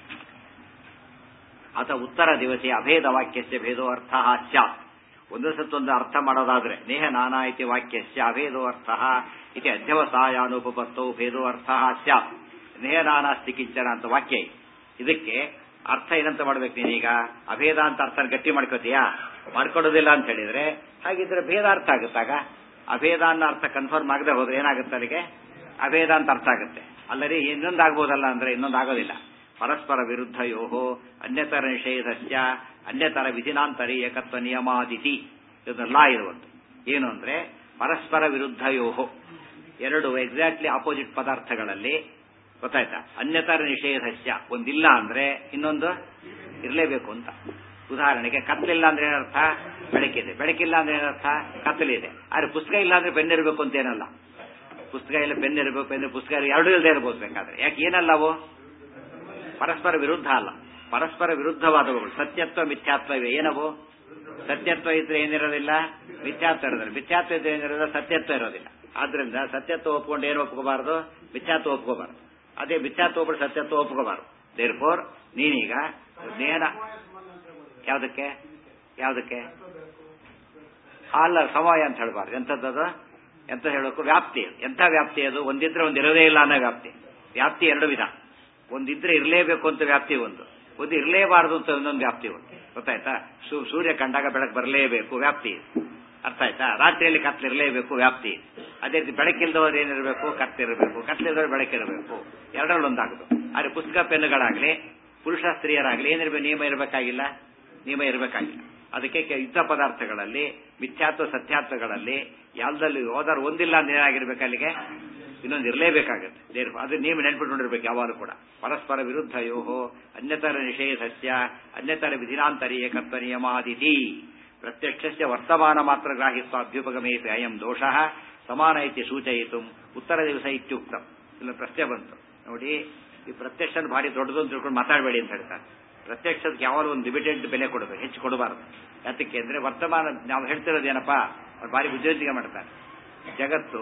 ಅಥ ಉತ್ತರ ದಿವಸೆ ಅಭೇದ ವಾಕ್ಯಸ್ಯ ಭೇದೋ ಅರ್ಥ ಸ್ಯಾತ್ ಒಂದು ಸತ್ತೊಂದು ಅರ್ಥ ಮಾಡೋದಾದ್ರೆ ನೇಹ ನಾನಾ ಇತಿ ವಾಕ್ಯಸ್ಯ ಅಭೇದೋ ಅರ್ಥ ಇತಿ ಅಧ್ಯವಸಾಯಾನುಪತ್ತೋ ಭೇದೋ ಅರ್ಥ ಸ್ಯಾತ್ ನೇಹ ನಾನಾಸ್ತಿ ಕಿಂಚನ ಅಂತ ವಾಕ್ಯ ಇದೆ. ಇದಕ್ಕೆ ಅರ್ಥ ಏನಂತ ಮಾಡ್ಬೇಕು ನೀನೀಗ ಅಭೇದ ಅಂತ ಅರ್ಥ ಗಟ್ಟಿ ಮಾಡ್ಕೋತೀಯಾ ಮಾಡ್ಕೊಡೋದಿಲ್ಲ ಅಂತ ಹೇಳಿದ್ರೆ ಹಾಗಿದ್ರೆ ಭೇದ ಅರ್ಥ ಆಗುತ್ತಾಗ ಅಭೇದ ಅನ್ನೋ ಅರ್ಥ ಕನ್ಫರ್ಮ್ ಆಗದೆ ಹೋದ್ರೆ ಏನಾಗುತ್ತೆ ಅಲ್ಲಿಗೆ ಅಭೇದ ಅಂತ ಅರ್ಥ ಆಗುತ್ತೆ ಅಲ್ಲರಿ ಇನ್ನೊಂದು ಆಗ್ಬೋದಲ್ಲ ಅಂದ್ರೆ ಇನ್ನೊಂದು ಆಗೋದಿಲ್ಲ ಪರಸ್ಪರ ವಿರುದ್ಧ ಯೋಹೋ ಅನ್ಯತರ ನಿಷೇಧಸ್ಯ ಅನ್ಯತರ ವಿಧಿನಾಂತರಿ ಏಕತ್ವ ನಿಯಮಾದಿತಿ ಇದು ಲಾ ಇರುವಂತ ಏನು ಅಂದ್ರೆ ಪರಸ್ಪರ ವಿರುದ್ಧ ಯೋಹೋ ಎರಡು ಎಕ್ಸಾಕ್ಟ್ಲಿ ಆಪೋಸಿಟ್ ಪದಾರ್ಥಗಳಲ್ಲಿ ಗೊತ್ತಾಯ್ತಾ ಅನ್ಯತರ ನಿಷೇಧಸ್ಯ ಒಂದಿಲ್ಲ ಅಂದ್ರೆ ಇನ್ನೊಂದು ಇರಲೇಬೇಕು ಅಂತ ಉದಾಹರಣೆಗೆ ಕತ್ತಲಿಲ್ಲ ಅಂದ್ರೆ ಏನರ್ಥ ಬೆಳಕಿದೆ ಬೆಳಕಿಲ್ಲ ಅಂದ್ರೆ ಏನರ್ಥ ಕತ್ತಲಿದೆ ಆದ್ರೆ ಪುಸ್ತಕ ಇಲ್ಲ ಅಂದ್ರೆ ಪೆನ್ ಇರಬೇಕು ಅಂತ ಏನಲ್ಲ ಪುಸ್ತಕ ಇಲ್ಲ ಪೆನ್ ಇರಬೇಕು ಪೆನ್ ಪುಸ್ತಕ ಎರಡೂ ಇಲ್ಲದೆ ಇರಬಹುದು ಬೇಕಾದ್ರೆ ಯಾಕೆ ಏನಲ್ಲ ಅವು ಪರಸ್ಪರ ವಿರುದ್ಧ ಅಲ್ಲ ಪರಸ್ಪರ ವಿರುದ್ಧವಾದವುಗಳು ಸತ್ಯತ್ವ ಮಿಥ್ಯಾತ್ವ ಇವೆ ಏನವು ಸತ್ಯತ್ವ ಇದ್ರೆ ಏನಿರೋದಿಲ್ಲ ಮಿಥ್ಯಾತ್ವ ಇರೋದಿಲ್ಲ ಮಿಥ್ಯಾತ್ವ ಇದ್ರೆ ಏನಿರೋದಿಲ್ಲ ಸತ್ಯತ್ವ ಇರೋದಿಲ್ಲ ಆದ್ರಿಂದ ಸತ್ಯತ್ವ ಒಪ್ಕೊಂಡು ಏನು ಒಪ್ಕೋಬಾರದು ಮಿಥ್ಯಾತ್ವ ಒಪ್ಕೋಬಾರದು ಅದೇ ಮಿಥ್ಯಾತ್ವ ಒಬ್ಬರು ಸತ್ಯತ್ವ ಒಪ್ಕೋಬಾರದು ದೇರ್ ಫೋರ್ ನೀನೀಗ ನೇರ ಯಾವ್ದಕ್ಕೆ ಯಾವ್ದಕ್ಕೆ ಅಲ್ಲ ಸಮವಾಯ ಅಂತ ಹೇಳ್ಬಾರ್ದು ಎಂಥದ್ದದು ಎಂತ ಹೇಳಬೇಕು ವ್ಯಾಪ್ತಿ ಎಂಥ ವ್ಯಾಪ್ತಿ ಅದು ಒಂದಿದ್ರೆ ಒಂದು ಇರೋದೇ ಇಲ್ಲ ಅನ್ನೋ ವ್ಯಾಪ್ತಿ ವ್ಯಾಪ್ತಿ ಎರಡು ವಿಧ ಒಂದಿದ್ರೆ ಇರಲೇಬೇಕು ಅಂತ ವ್ಯಾಪ್ತಿ ಒಂದು ಒಂದು ಇರಲೇಬಾರದು ಅಂತ ಒಂದೊಂದು ವ್ಯಾಪ್ತಿ ಒಂದು ಗೊತ್ತಾಯ್ತಾ ಸೂ- ಸೂರ್ಯ ಕಂಡಾಗ ಬೆಳಕು ಬರಲೇಬೇಕು ವ್ಯಾಪ್ತಿ ಇದೆ. ಅರ್ಥ ಆಯ್ತಾ ರಾತ್ರಿಯಲ್ಲಿ ಕತ್ಲಿರಲೇಬೇಕು ವ್ಯಾಪ್ತಿ ಇದೆ. ಅದೇ ರೀತಿ ಬೆಳಕಿಲ್ದವರು ಏನಿರಬೇಕು ಕತ್ಲಿರಬೇಕು ಕತ್ಲಿದ್ದವರು ಬೆಳಕಿರಬೇಕು ಎರಡರಲ್ಲಿ ಒಂದಾಗಬೇಕು ಆದ್ರೆ ಪುಸ್ತಕ ಪೆನ್ನುಗಳಾಗ್ಲಿ ಪುರುಷ ಸ್ತ್ರೀಯರಾಗ್ಲಿ ಏನಿರ್ಬೇಕು ನಿಯಮ ಇರಬೇಕಾಗಿಲ್ಲ ನಿಯಮ ಇರಬೇಕಾಗಿಲ್ಲ ಅದಕ್ಕೆ ಕೆ- ಯುದ್ಧ ಪದಾರ್ಥಗಳಲ್ಲಿ ಮಿಥ್ಯಾತ್ವ ಸತ್ಯಾತ್ವಗಳಲ್ಲಿ ಯಾವ್ದಲ್ಲಿ ಹೋದಾರು ಒಂದಿಲ್ಲ ಅಂದ್ರೆ ಏನಾಗಿರ್ಬೇಕು ಅಲ್ಲಿಗೆ ಇನ್ನೊಂದು ಇರಲೇಬೇಕಾಗುತ್ತೆ ದೇರ್ ಅದು ನೀವು ನೆನ್ಪಿಟ್ಕೊಂಡಿರ್ಬೇಕು ಯಾವಾಗಲೂ ಕೂಡ ಪರಸ್ಪರ ವಿರುದ್ಧ ಯೋಹೋ ಅನ್ಯತರ ನಿಷೇಧಸ್ಯ ಅನ್ಯತರ ವಿಧಿನಾಂತರೀಯ ಕರ್ತ ನಿಯಮಾದಿತಿ ಪ್ರತ್ಯಕ್ಷಸ್ಯ ವರ್ತಮಾನ ಮಾತ್ರ ಗ್ರಾಹಿತ್ವ ಅಭ್ಯುಪಗಮೇತಿ ಅಯಂ ದೋಷ ಸಮಾನ ಇತಿ ಸೂಚಯಿತು ಉತ್ತರ ದಿವಸ ಇತ್ಯುಕ್ತ ಇಲ್ಲ ಪ್ರಶ್ನೆ ಬಂತು ನೋಡಿ ಈ ಪ್ರತ್ಯಕ್ಷ ಭಾರಿ ದೊಡ್ಡದು ಅಂತ ತಿಳ್ಕೊಂಡು ಮಾತಾಡಬೇಡಿ ಅಂತ ಹೇಳ್ತಾರೆ ಪ್ರತ್ಯಕ್ಷಕ್ಕೆ ಯಾವಾಗಲೂ ಒಂದು ಲಿಮಿಟೆಡ್ ಬೆಲೆ ಕೊಡಬೇಕು ಹೆಚ್ಚು ಕೊಡಬಾರದು ಯಾತಕ್ಕೆ ಅಂದ್ರೆ ವರ್ತಮಾನ ನಾವು ಹೇಳ್ತಿರೋದೇನಪ್ಪ ಅವ್ರು ಭಾರಿ ಬುದ್ಧಿವಂತಿಕೆ ಮಾಡ್ತಾರೆ ಜಗತ್ತು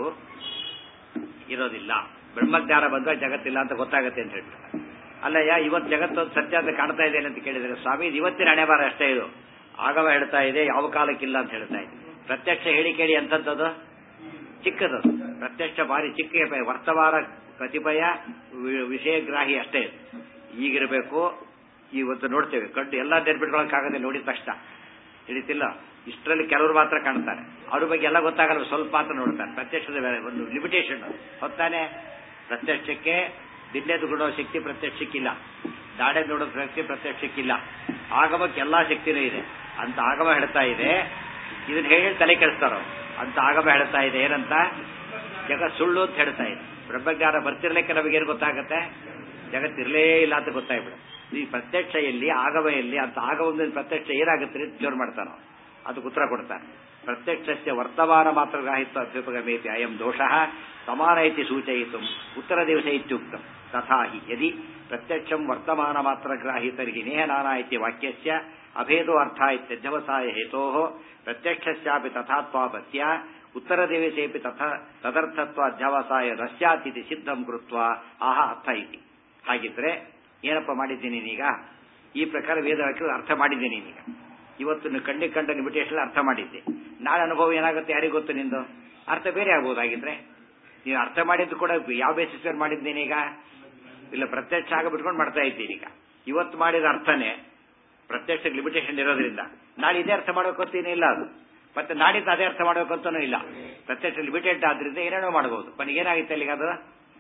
ಇರೋದಿಲ್ಲ ಬ್ರಹ್ಮಜ್ಞಾನ ಬಂದಾಗ ಜಗತ್ತಿಲ್ಲ ಅಂತ ಗೊತ್ತಾಗುತ್ತೆ ಅಂತ ಹೇಳ್ತಾರೆ ಅಲ್ಲಯ್ಯ ಇವತ್ತು ಜಗತ್ತು ಒಂದು ಸತ್ಯ ಅಂತ ಕಾಣ್ತಾ ಇದೆ ಅಂತ ಕೇಳಿದರೆ ಸ್ವಾಮಿ ಇದು ಇವತ್ತಿನ ಹಣೆ ಬಾರ ಅಷ್ಟೇ ಇದು ಆಗವ ಹೇಳ್ತಾ ಇದೆ ಯಾವ ಕಾಲಕ್ಕಿಲ್ಲ ಅಂತ ಹೇಳ್ತಾ ಇದೆ ಪ್ರತ್ಯಕ್ಷ ಹೇಳಿ ಕೇಳಿ ಅಂತದ್ದು ಚಿಕ್ಕದು ಪ್ರತ್ಯಕ್ಷ ಭಾರಿ ಚಿಕ್ಕ ವರ್ತಮಾನ ಕತಿಪಯ ವಿ- ವಿಷಯಗ್ರಾಹಿ ಅಷ್ಟೇ ಇದು. ಈಗಿರಬೇಕು ಇವತ್ತು ನೋಡ್ತೇವೆ ಕಟ್ಟು ಎಲ್ಲ ನೆನ್ಪಿಟ್ಕೊಳಕ್ಕಾಗದೆ ನೋಡಿದ ತಕ್ಷಣ ಹಿಡಿತಿಲ್ಲ ಇಷ್ಟರಲ್ಲಿ ಕೆಲವರು ಮಾತ್ರ ಕಾಣ್ತಾರೆ ಅವ್ರ ಬಗ್ಗೆ ಎಲ್ಲ ಗೊತ್ತಾಗಲ್ಲ ಸ್ವಲ್ಪ ಮಾತ್ರ ನೋಡ್ತಾರೆ ಪ್ರತ್ಯಕ್ಷದ ಬೇರೆ ಒಂದು ಲಿಮಿಟೇಷನ್ ಹೊತ್ತಾನೆ ಪ್ರತ್ಯಕ್ಷಕ್ಕೆ ದಿನ್ನೆದು ಕೊಡೋ ಶಕ್ತಿ ಪ್ರತ್ಯಕ್ಷಕ್ಕಿಲ್ಲ ದಾಡೆ ನೋಡೋ ಶಕ್ತಿ ಪ್ರತ್ಯಕ್ಷಕ್ಕಿಲ್ಲ ಆಗಮಕ್ಕೆ ಎಲ್ಲಾ ಶಕ್ತಿನೂ ಇದೆ ಅಂತ ಆಗಮ ಹೇಳ್ತಾ ಇದೆ ಇದನ್ನ ಹೇಳಿ ತಲೆ ಕೆಡಿಸ್ತಾರ ಅಂತ ಆಗಮ ಹೇಳ್ತಾ ಇದೆ ಏನಂತ ಜಗತ್ ಸುಳ್ಳು ಅಂತ ಹೇಳ್ತಾ ಇದೆ ಬ್ರಹ್ಮಜ್ಞಾನ ಬರ್ತಿರ್ಲಿಕ್ಕೆ ನಮಗೇನು ಗೊತ್ತಾಗತ್ತೆ ಜಗತ್ತಿರಲೇ ಇಲ್ಲ ಅಂತ ಗೊತ್ತಾಗ್ಬಿಡುತ್ತೆ ಈ ಪ್ರತ್ಯಕ್ಷ ಎಲ್ಲಿ ಆಗಮ ಎಲ್ಲಿ ಅಂತ ಆಗಮದಿಂದ ಪ್ರತ್ಯಕ್ಷ ಏನಾಗುತ್ತೆ ಅಂತ ಜೋರು ಮಾಡ್ತಾನೋ ಅದಕ್ಕೆ ಉತ್ತರ ಕೊಡ್ತಾನೆ ಪ್ರತ್ಯಕ್ಷಸ್ಯ ವರ್ತಮಾನ ಮಾತ್ರ ಗ್ರಾಹಿತ್ವ ಅಭ್ಯುಪಗಮೇತಿ ಅಯಂ ದೋಷ ಸಮಾನ ಇತಿ ಸೂಚಯಿತು ಉತ್ತರ ದಿವಸ ಇತ್ಯುಕ್ತಂ ತಥಾ ಹಿ ಯದಿ ಪ್ರತ್ಯಕ್ಷಂ ವರ್ತಮಾನ ಮಾತ್ರ ಗ್ರಾಹಿ ತರ್ಹಿ ನೇಹ ನಾನಾ ಇತಿ ವಾಕ್ಯಸ್ಯ ಅಭೇದೋ ಅರ್ಥ ಇತ್ಯಧ್ಯವಸಾಯ ಹೇತೋ ಪ್ರತ್ಯಕ್ಷಸ್ಯಾಪಿ ತಥಾತ್ವಾಪತ್ಯ ಉತ್ತರ ದಿವಸೇಪಿ ತಥಾ ತದರ್ಥತ್ವ ಅಧ್ಯವಸಾಯ ರಸ್ಯಾತಿಥಿ ಸಿದ್ಧಂ ಕೃತ್ವ ಆಹ ಅರ್ಥ ಇತಿ ಹಾಗಿದ್ರೆ ಏನಪ್ಪ ಮಾಡಿದ್ದೀನಿ ನೀನೀಗ ಈ ಪ್ರಕಾರ ವೇದ ವಾಕ್ಯ ಅರ್ಥ ಮಾಡಿದ್ದೀನಿ ನೀನೀಗ ಇವತ್ತು ನೀವು ಕಣ್ಣಿಗೆ ಕಂಡ ಲಿಮಿಟೇಷನ್ ಅರ್ಥ ಮಾಡಿದ್ದೆ ನಾಳೆ ಅನುಭವ ಏನಾಗುತ್ತೆ ಯಾರಿಗೂ ಗೊತ್ತು ನಿಂದು ಅರ್ಥ ಬೇರೆ ಆಗ್ಬೋದಾಗಿದ್ರೆ ನೀವು ಅರ್ಥ ಮಾಡಿದ್ದು ಕೂಡ ಯಾವ ಬೇಸಿಸ್ ಮೇಲೆ ಮಾಡಿದ್ದೀನಿ ಈಗ ಇಲ್ಲ ಪ್ರತ್ಯಕ್ಷ ಆಗಿಬಿಟ್ಕೊಂಡು ಮಾಡ್ತಾ ಇದ್ದೀನಿ ಈಗ ಇವತ್ತು ಮಾಡಿದ ಅರ್ಥನೇ ಪ್ರತ್ಯಕ್ಷ ಲಿಮಿಟೇಷನ್ ಇರೋದ್ರಿಂದ ನಾಳೆ ಇದೇ ಅರ್ಥ ಮಾಡಬೇಕು ಅಂತೀನಿ ಇಲ್ಲ ಅದು ಮತ್ತೆ ನಾಡಿದ್ದು ಅದೇ ಅರ್ಥ ಮಾಡಬೇಕು ಅಂತಾನೂ ಇಲ್ಲ ಪ್ರತ್ಯಕ್ಷ ಲಿಮಿಟೆಡ್ ಆದ್ರಿಂದ ಏನೇನೋ ಮಾಡಬಹುದು ಕೊನೆಗೆ ಏನಾಗಿತ್ತು ಅಲ್ಲಿಗೆ ಅದು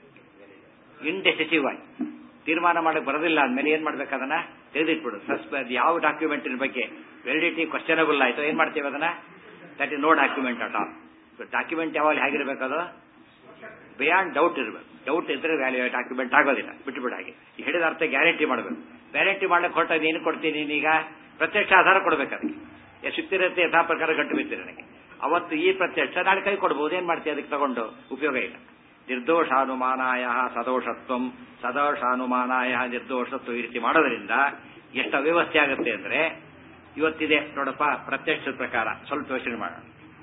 ಇಂಡೆಸಿಸಿವ್ ಆಗಿ ತೀರ್ಮಾನ ಮಾಡಕ್ ಬರೋದಿಲ್ಲ ಅಂದ್ಮೇಲೆ ಏನ್ ಮಾಡ್ಬೇಕು ಅದನ್ನ ತೆಗೆದಿಟ್ಬಿಡು ಸಸ್ಪ ಯಾವ ಡಾಕ್ಯುಮೆಂಟಿನ ಬಗ್ಗೆ ವೆಲಿಡಿಟಿ ಕ್ವಶನಬಲ್ ಆಯ್ತು ಏನ್ ಮಾಡ್ತೀವಿ ಅದನ್ನ that is no document at all document ಯಾವಾಗ ಹೇಗಿರ್ಬೇಕು ಅದು ಬಿಯಾಂಡ್ ಡೌಟ್ ಇರಬೇಕು ಡೌಟ್ ಇದ್ರೆ ವ್ಯಾಲ್ಯೂ ಡಾಕ್ಯುಮೆಂಟ್ ಆಗೋದಿಲ್ಲ ಬಿಟ್ಟು ಹಾಗೆ ಈ ಹೇಳಿದ ಅರ್ಥ ಗ್ಯಾರಂಟಿ ಮಾಡಬೇಕು ಗ್ಯಾರಂಟಿ ಮಾಡ್ಲಿಕ್ಕೆ ಹೊರಟ ಏನು ಕೊಡ್ತೀನಿ ನೀನೀಗ ಪ್ರತ್ಯಕ್ಷ ಆಧಾರ ಕೊಡ್ಬೇಕು ಅದಕ್ಕೆ ಎಷ್ಟು ಸಿಕ್ತಿರುತ್ತೆ ಯಥಾ ಪ್ರಕಾರ ಗಂಟು ಬಿತ್ತೀರಿ ನನಗೆ ಅವತ್ತು ಈ ಪ್ರತ್ಯಕ್ಷ ನಾಳೆ ಕೈ ಕೊಡ್ಬೋದು ಏನ್ ಮಾಡ್ತೀವಿ ಅದಕ್ಕೆ ತಗೊಂಡು ಉಪಯೋಗ ಇಲ್ಲ ನಿರ್ದೋಷಾನುಮಾನಾಯ ಸದೋಷತ್ವಂ ಸದೋಷಾನುಮಾನಾಯ ನಿರ್ದೋಷತ್ವ ಈ ರೀತಿ ಮಾಡೋದ್ರಿಂದ ಎಷ್ಟು ಅವ್ಯವಸ್ಥೆ ಆಗುತ್ತೆ ಅಂದ್ರೆ ಇವತ್ತಿದೆ ನೋಡಪ್ಪ ಪ್ರತ್ಯಕ್ಷದ ಪ್ರಕಾರ ಸ್ವಲ್ಪ ಯೋಚನೆ ಮಾಡೋಣ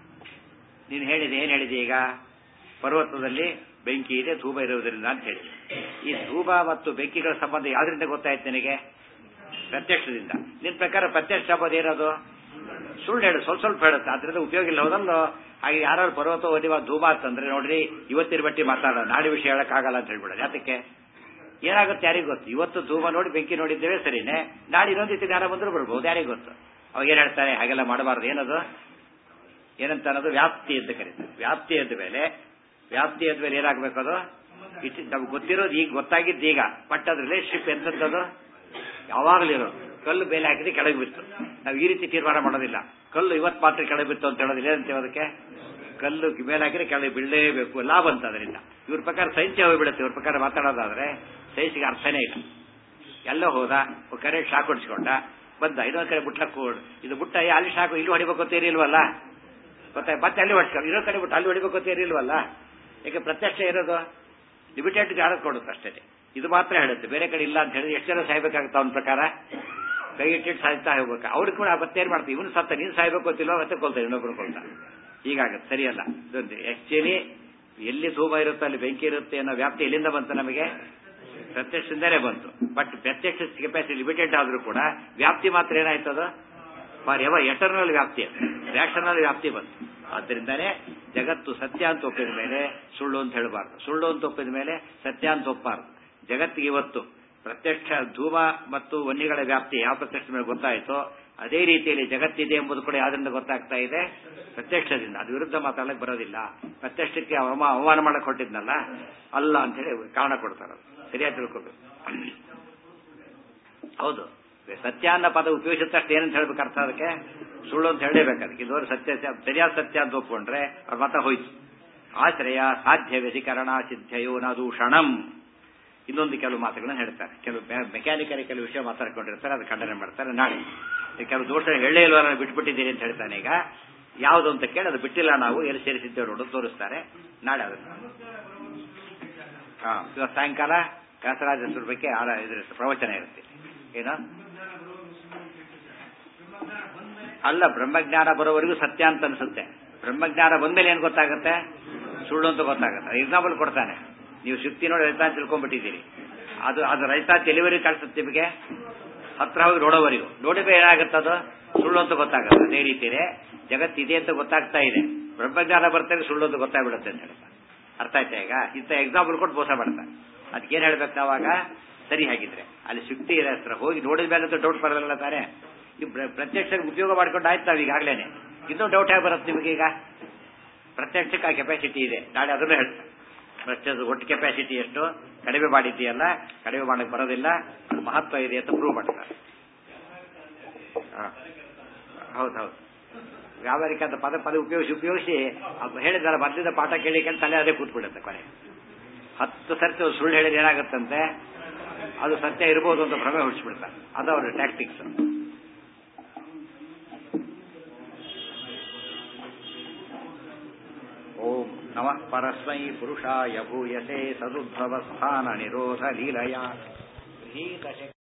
ನೀನು ಹೇಳಿದೆ ಏನ್ ಹೇಳಿದೆ ಈಗ ಪರ್ವತದಲ್ಲಿ ಬೆಂಕಿ ಇದೆ ಧೂಪ ಇರುವುದರಿಂದ ಅಂತ ಹೇಳಿ ಈ ಧೂಪ ಮತ್ತು ಬೆಂಕಿಗಳ ಸಂಬಂಧ ಯಾವ್ದ್ರಿಂದ ಗೊತ್ತಾಯ್ತು ನಿನಗೆ ಪ್ರತ್ಯಕ್ಷದಿಂದ ನಿನ್ ಪ್ರಕಾರ ಪ್ರತ್ಯಕ್ಷ ಸಂಬಂಧ ಏನದು ಸುಳ್ಳು ಹೇಳು ಸ್ವಲ್ಪ ಸ್ವಲ್ಪ ಹೇಳುತ್ತೆ ಅದರಿಂದ ಉಪಯೋಗ ಇಲ್ಲ ಹೋದಲ್ಲೋ ಹಾಗೆ ಯಾರು ಪರ್ವತ ಓದಿವ ಧೂಮ ಅಂತಂದ್ರೆ ನೋಡ್ರಿ ಇವತ್ತಿನ ಬಟ್ಟಿ ಮಾತಾಡೋಣ ನಾಳೆ ವಿಷಯ ಹೇಳಕ್ಕಾಗಲ್ಲ ಅಂತ ಹೇಳ್ಬಿಡೋದು ಯಾತಕ್ಕೆ ಏನಾಗುತ್ತೆ ಯಾರಿಗೂ ಗೊತ್ತು ಇವತ್ತು ಧೂಮ ನೋಡಿ ಬೆಂಕಿ ನೋಡಿದ್ದೇವೆ ಸರಿನೇ ನಾಳೆ ಇನ್ನೊಂದು ರೀತಿ ಯಾರೋ ಬಂದ್ರು ಬರ್ಬೋದು ಯಾರಿಗೂ ಗೊತ್ತು ಅವಾಗ ಏನ್ ಹೇಳ್ತಾರೆ ಹಾಗೆಲ್ಲ ಮಾಡಬಾರ್ದು ಏನದು ಏನಂತ ಅನ್ನೋದು ವ್ಯಾಪ್ತಿ ಅಂತ ಕರೀತಾರೆ ವ್ಯಾಪ್ತಿ ಎದ್ದ ಮೇಲೆ ವ್ಯಾಪ್ತಿ ಎದ್ದ ಮೇಲೆ ಏನಾಗಬೇಕು ಅದು ಇಟ್ ನಮ್ಗೆ ಗೊತ್ತಿರೋದು ಈಗ ಗೊತ್ತಾಗಿದ್ದು ಈಗ ಬಟ್ ಅದ್ರ ರಿಲೇಶನ್ಶಿಪ್ ಎಂತದ್ದು ಯಾವಾಗಲೂ ಇರೋದು ಕಲ್ಲು ಬೇಲೆ ಹಾಕಿದ್ರೆ ಕೆಳಗೆ ಬಿತ್ತು ನಾವು ಈ ರೀತಿ ತೀರ್ಮಾನ ಮಾಡೋದಿಲ್ಲ ಕಲ್ಲು ಇವತ್ತು ಮಾತ್ರ ಕೆಳಗೆ ಬಿತ್ತು ಅಂತ ಹೇಳೋದಿಲ್ಲ ಏನಂತೇವೆ ಅದಕ್ಕೆ ಕಲ್ಲು ಮೇಲೆ ಹಾಕಿದ್ರೆ ಕೆಳಗೆ ಬೀಳಲೇಬೇಕು ಲಾಭ ಅಂತ ಅದರಿಂದ ಇವ್ರ ಪ್ರಕಾರ ಸೈನ್ಸ್ ಹೋಗ್ಬಿಡುತ್ತೆ ಇವ್ರ ಪ್ರಕಾರ ಮಾತಾಡೋದಾದ್ರೆ ಸೈನ್ಸ್ಗೆ ಅರ್ಥನೇ ಇಲ್ಲ ಎಲ್ಲೋ ಹೋದ ಕರೆ ಶಾಕ್ ಹೊಡಿಸ್ಕೊಂಡ ಬಂದ ಇನ್ನೊಂದ್ ಕಡೆ ಬುಟ್ಲಕ್ಕೆ ಹೋಡ್ ಇದು ಬುಟ್ಟ ಏ, ಅಲ್ಲಿ ಶಾಕು ಇಲ್ಲಿ ಹೊಡಿಬೇಕು ಅಂತ ಏನಿಲ್ವಲ್ಲ ಗೊತ್ತಾಯ್ತು ಮತ್ತೆ ಅಲ್ಲಿ ಹೊಡ್ಸ್ಕೊಂಡು ಇನ್ನೊಂದ್ ಕಡೆ ಬಿಟ್ಟು ಅಲ್ಲಿ ಹೊಡಿಬೇಕು ಅಂತ ಏನಿಲ್ವಲ್ಲ ಯಾಕೆ ಪ್ರತ್ಯಕ್ಷ ಇರೋದು ಲಿಮಿಟೆಡ್ ಜಾಗ ಕೊಡುತ್ತೆ ಅಷ್ಟೇ ಇದು ಮಾತ್ರ ಹೇಳುತ್ತೆ ಬೇರೆ ಕಡೆ ಇಲ್ಲ ಅಂತ ಹೇಳಿದ್ರೆ ಎಷ್ಟು ಜನ ಸಾಯ್ಬೇಕಾಗುತ್ತೆ ಅವನ ಪ್ರಕಾರ ಕೈ ಇಟ್ಟಿಟ್ಟು ಸಾಯ್ತಾ ಹೋಗ್ಬೇಕು ಅವ್ರಿಗೆ ಕೂಡ ಮತ್ತೇನ್ ಮಾಡ್ತೀವಿ ಇವನು ಸತ್ತ ನೀನು ಸಾಯ್ಬೇಕು ಅಂತಿಲ್ಲ ಮತ್ತೆ ಕೊಲ್ತಾರೆ ಇನ್ನೊಬ್ರು ಕೊಲ್ತಾರೆ ಹೀಗಾಗುತ್ತೆ ಸರಿಯಲ್ಲ ಆಕ್ಚುಲಿ ಎಲ್ಲಿ ಧೂಮ ಇರುತ್ತೆ ಅಲ್ಲಿ ಬೆಂಕಿ ಇರುತ್ತೆ ಅನ್ನೋ ವ್ಯಾಪ್ತಿ ಎಲ್ಲಿಂದ ಬಂತು ನಮಗೆ ಪ್ರತ್ಯಕ್ಷದಿಂದಲೇ ಬಂತು ಬಟ್ ಪ್ರತ್ಯಕ್ಷ ಕೆಪಾಸಿಟಿ ಲಿಮಿಟೆಡ್ ಆದ್ರೂ ಕೂಡ ವ್ಯಾಪ್ತಿ ಮಾತ್ರ ಏನಾಯ್ತದ ಫಾರ್ ಎವರ್ ಎಟರ್ನಲ್ ವ್ಯಾಪ್ತಿ ರ್ಯಾಷನಲ್ ವ್ಯಾಪ್ತಿ ಬಂತು ಆದ್ದರಿಂದನೇ ಜಗತ್ತು ಸತ್ಯ ಅಂತ ಒಪ್ಪಿದ ಮೇಲೆ ಸುಳ್ಳು ಅಂತ ಹೇಳಬಾರ್ದು ಸುಳ್ಳು ಅಂತ ಒಪ್ಪಿದ ಮೇಲೆ ಸತ್ಯ ಅಂತ ಒಪ್ಪಬಾರ್ದು ಜಗತ್ತಿಗೆ ಇವತ್ತು ಪ್ರತ್ಯಕ್ಷ ಧೂಮ ಮತ್ತು ವನ್ಯಗಳ ವ್ಯಾಪ್ತಿ ಯಾವ ಪ್ರತ್ಯಕ್ಷ ಮೇಲೆ ಗೊತ್ತಾಯಿತೋ ಅದೇ ರೀತಿಯಲ್ಲಿ ಜಗತ್ತಿದೆ ಎಂಬುದು ಕೂಡ ಯಾವ್ದ್ರಿಂದ ಗೊತ್ತಾಗ್ತಾ ಇದೆ ಪ್ರತ್ಯಕ್ಷದಿಂದ ಅದು ವಿರುದ್ಧ ಮಾತಾಡಕ್ ಬರೋದಿಲ್ಲ ಪ್ರತ್ಯಕ್ಷಕ್ಕೆ ಅವಮ ಅವಮಾನ ಮಾಡಕ್ ಹೊಟ್ಟಿದ್ನಲ್ಲ ಅಲ್ಲ ಅಂತ ಹೇಳಿ ಕಾರಣ ಕೊಡ್ತಾರೆ ಸರಿಯಾಗಿ ತಿಳ್ಕೊಬೇಕು ಹೌದು ಸತ್ಯ ಅನ್ನೋ ಪದ ಉಪಯೋಗಿಸಿದ ಏನಂತ ಹೇಳ್ಬೇಕು ಅರ್ಥ ಅದಕ್ಕೆ ಸುಳ್ಳು ಅಂತ ಹೇಳಲೇಬೇಕು ಅದಕ್ಕೆ ಇದುವರೆ ಸತ್ಯ ಸರಿಯಾದ ಸತ್ಯ ಅಂತ ಒಪ್ಕೊಂಡ್ರೆ ಅವ್ರ ಮತ ಹೋಯ್ತು ಆಶ್ರಯ ಸಾಧ್ಯ ವ್ಯಧಿಕರಣ ಸಿದ್ಧಯೋ ನ ದೂಷಣಂ ಇನ್ನೊಂದು ಕೆಲವು ಮಾತುಗಳನ್ನ ಹೇಳ್ತಾರೆ ಕೆಲವು ಮೆಕ್ಯಾನಿಕಲ್ ಕೆಲವು ವಿಷಯ ಮಾತಾಡ್ಕೊಂಡಿರ್ತಾರೆ ಅದು ಖಂಡನೆ ಮಾಡ್ತಾರೆ ನಾಳೆ ಕೆಲವು ದೋಷ ಹೇಳೇ ಇಲ್ವ ನಾನು ಬಿಟ್ಬಿಟ್ಟಿದ್ದೀನಿ ಅಂತ ಹೇಳ್ತಾನೆ ಈಗ ಯಾವುದು ಅಂತ ಕೇಳಿ ಅದು ಬಿಟ್ಟಿಲ್ಲ ನಾವು ಎಲ್ಲಿ ಸೇರಿಸಿದ್ದೇವೆ ನೋಡು ತೋರಿಸ್ತಾರೆ ನಾಳೆ ಅದನ್ನು ಹಾ ಇವತ್ತು ಸಾಯಂಕಾಲ ವ್ಯಾಸರಾಜೇಶ್ವರ ಬಗ್ಗೆ ಆರ ಇದ್ರ ಪ್ರವಚನ ಇರುತ್ತೆ ಏನು ಅಲ್ಲ ಬ್ರಹ್ಮಜ್ಞಾನ ಬರೋವರೆಗೂ ಸತ್ಯ ಅಂತ ಅನ್ಸುತ್ತೆ ಬ್ರಹ್ಮಜ್ಞಾನ ಬಂದ್ಮೇಲೆ ಏನ್ ಗೊತ್ತಾಗುತ್ತೆ ಸುಳ್ಳು ಅಂತ ಗೊತ್ತಾಗುತ್ತೆ ಎಕ್ಸಾಂಪಲ್ ಕೊಡ್ತಾನೆ ನೀವು ಶಕ್ತಿ ನೋಡಿ ರೈತ ಅಂತ ತಿಳ್ಕೊಂಡ್ಬಿಟ್ಟಿದ್ದೀರಿ ಅದು ಅದು ರೈತ ಎಲ್ಲಿವರೆಗೂ ಕಾಣಿಸುತ್ತೆ ನಿಮಗೆ ಹತ್ರ ಹೋಗಿ ನೋಡೋವರೆಗೂ ನೋಡಿದ್ರೆ ಏನಾಗುತ್ತೆ ಅದು ಸುಳ್ಳು ಅಂತ ಗೊತ್ತಾಗುತ್ತೆ ಅದೇ ರೀತಿಯೇ ಜಗತ್ತಿದೆ ಅಂತ ಗೊತ್ತಾಗ್ತಾ ಇದೆ ಬ್ರಹ್ಮಜ್ಞಾನ ಬರ್ತಾರೆ ಸುಳ್ಳು ಅಂತ ಗೊತ್ತಾಗ್ಬಿಡುತ್ತೆ ಅಂತ ಹೇಳ್ತಾರೆ ಅರ್ಥ ಆಯ್ತಾ ಈಗ ಇಂಥ ಎಕ್ಸಾಂಪಲ್ ಕೊಟ್ಟು ಮೋಸ ಮಾಡ್ತಾರೆ ಅದಕ್ಕೇನು ಹೇಳ್ಬೇಕು ನಾವಾಗ ಸರಿ ಹಾಗಿದ್ರೆ ಅಲ್ಲಿ ಶಕ್ತಿ ಇದೆ ಹತ್ರ ಹೋಗಿ ನೋಡಿದ ಮೇಲೆ ಅಂತ ಡೌಟ್ ಬರೋದಿಲ್ಲ ತಾನೆ ಈ ಪ್ರತ್ಯಕ್ಷ ಉಪಯೋಗ ಮಾಡ್ಕೊಂಡು ಆಯ್ತು ನಾವು ಈಗಾಗಲೇ ಇನ್ನೂ ಡೌಟ್ ಆಗಿ ಬರುತ್ತೆ ನಿಮಗೆ ಈಗ ಪ್ರತ್ಯಕ್ಷಕ್ಕೆ ಆ ಕೆಪಾಸಿಟಿ ಇದೆ ನಾಳೆ ಅದನ್ನು ಹೇಳ್ತಾರೆ ಪ್ರತ್ಯಕ್ಷ ಒಟ್ಟು ಕೆಪಾಸಿಟಿ ಎಷ್ಟು ಕಡಿಮೆ ಮಾಡಿದ್ದೀಯಲ್ಲ ಕಡಿಮೆ ಮಾಡಕ್ಕೆ ಬರೋದಿಲ್ಲ ಅದು ಮಹತ್ವ ಇದೆ ಅಂತ ಪ್ರೂವ್ ಮಾಡ್ತಾರೆ ಹೌದು ಹೌದು ವ್ಯಾವಹಾರಿಕ ಅಂತ ಪದ ಪದ ಉಪಯೋಗಿಸಿ ಉಪಯೋಗಿಸಿ ಹೇಳಿದಾರೆ ಮೊದಲಿಂದ ಪಾಠ ಕೇಳಿ ಕೇಳಿ ತಲೆ ಅದೇ ಕೂತ್ಬಿಡುತ್ತೆ ಕೊನೆ ಹತ್ತು ಸರ್ತಿ ಅವ್ರು ಸುಳ್ಳು ಹೇಳಿದ್ರೆ ಏನಾಗುತ್ತಂತೆ ಅದು ಸತ್ಯ ಇರ್ಬೋದು ಅಂತ ಭ್ರಮೆ ಹುಟ್ಟಿಸ್ಬಿಡ್ತಾರೆ ಅದು ಅವ್ರ ಟ್ಯಾಕ್ಟಿಕ್ಸ್ ಓಂ ನಮಃ ಪರಸ್ಮೈ ಪುರುಷಾಯ ಭೂಯಸೆ ಸದುದ್ಭವ ಸ್ಥಾನ ನಿರೋಧ ಲೀಲಯ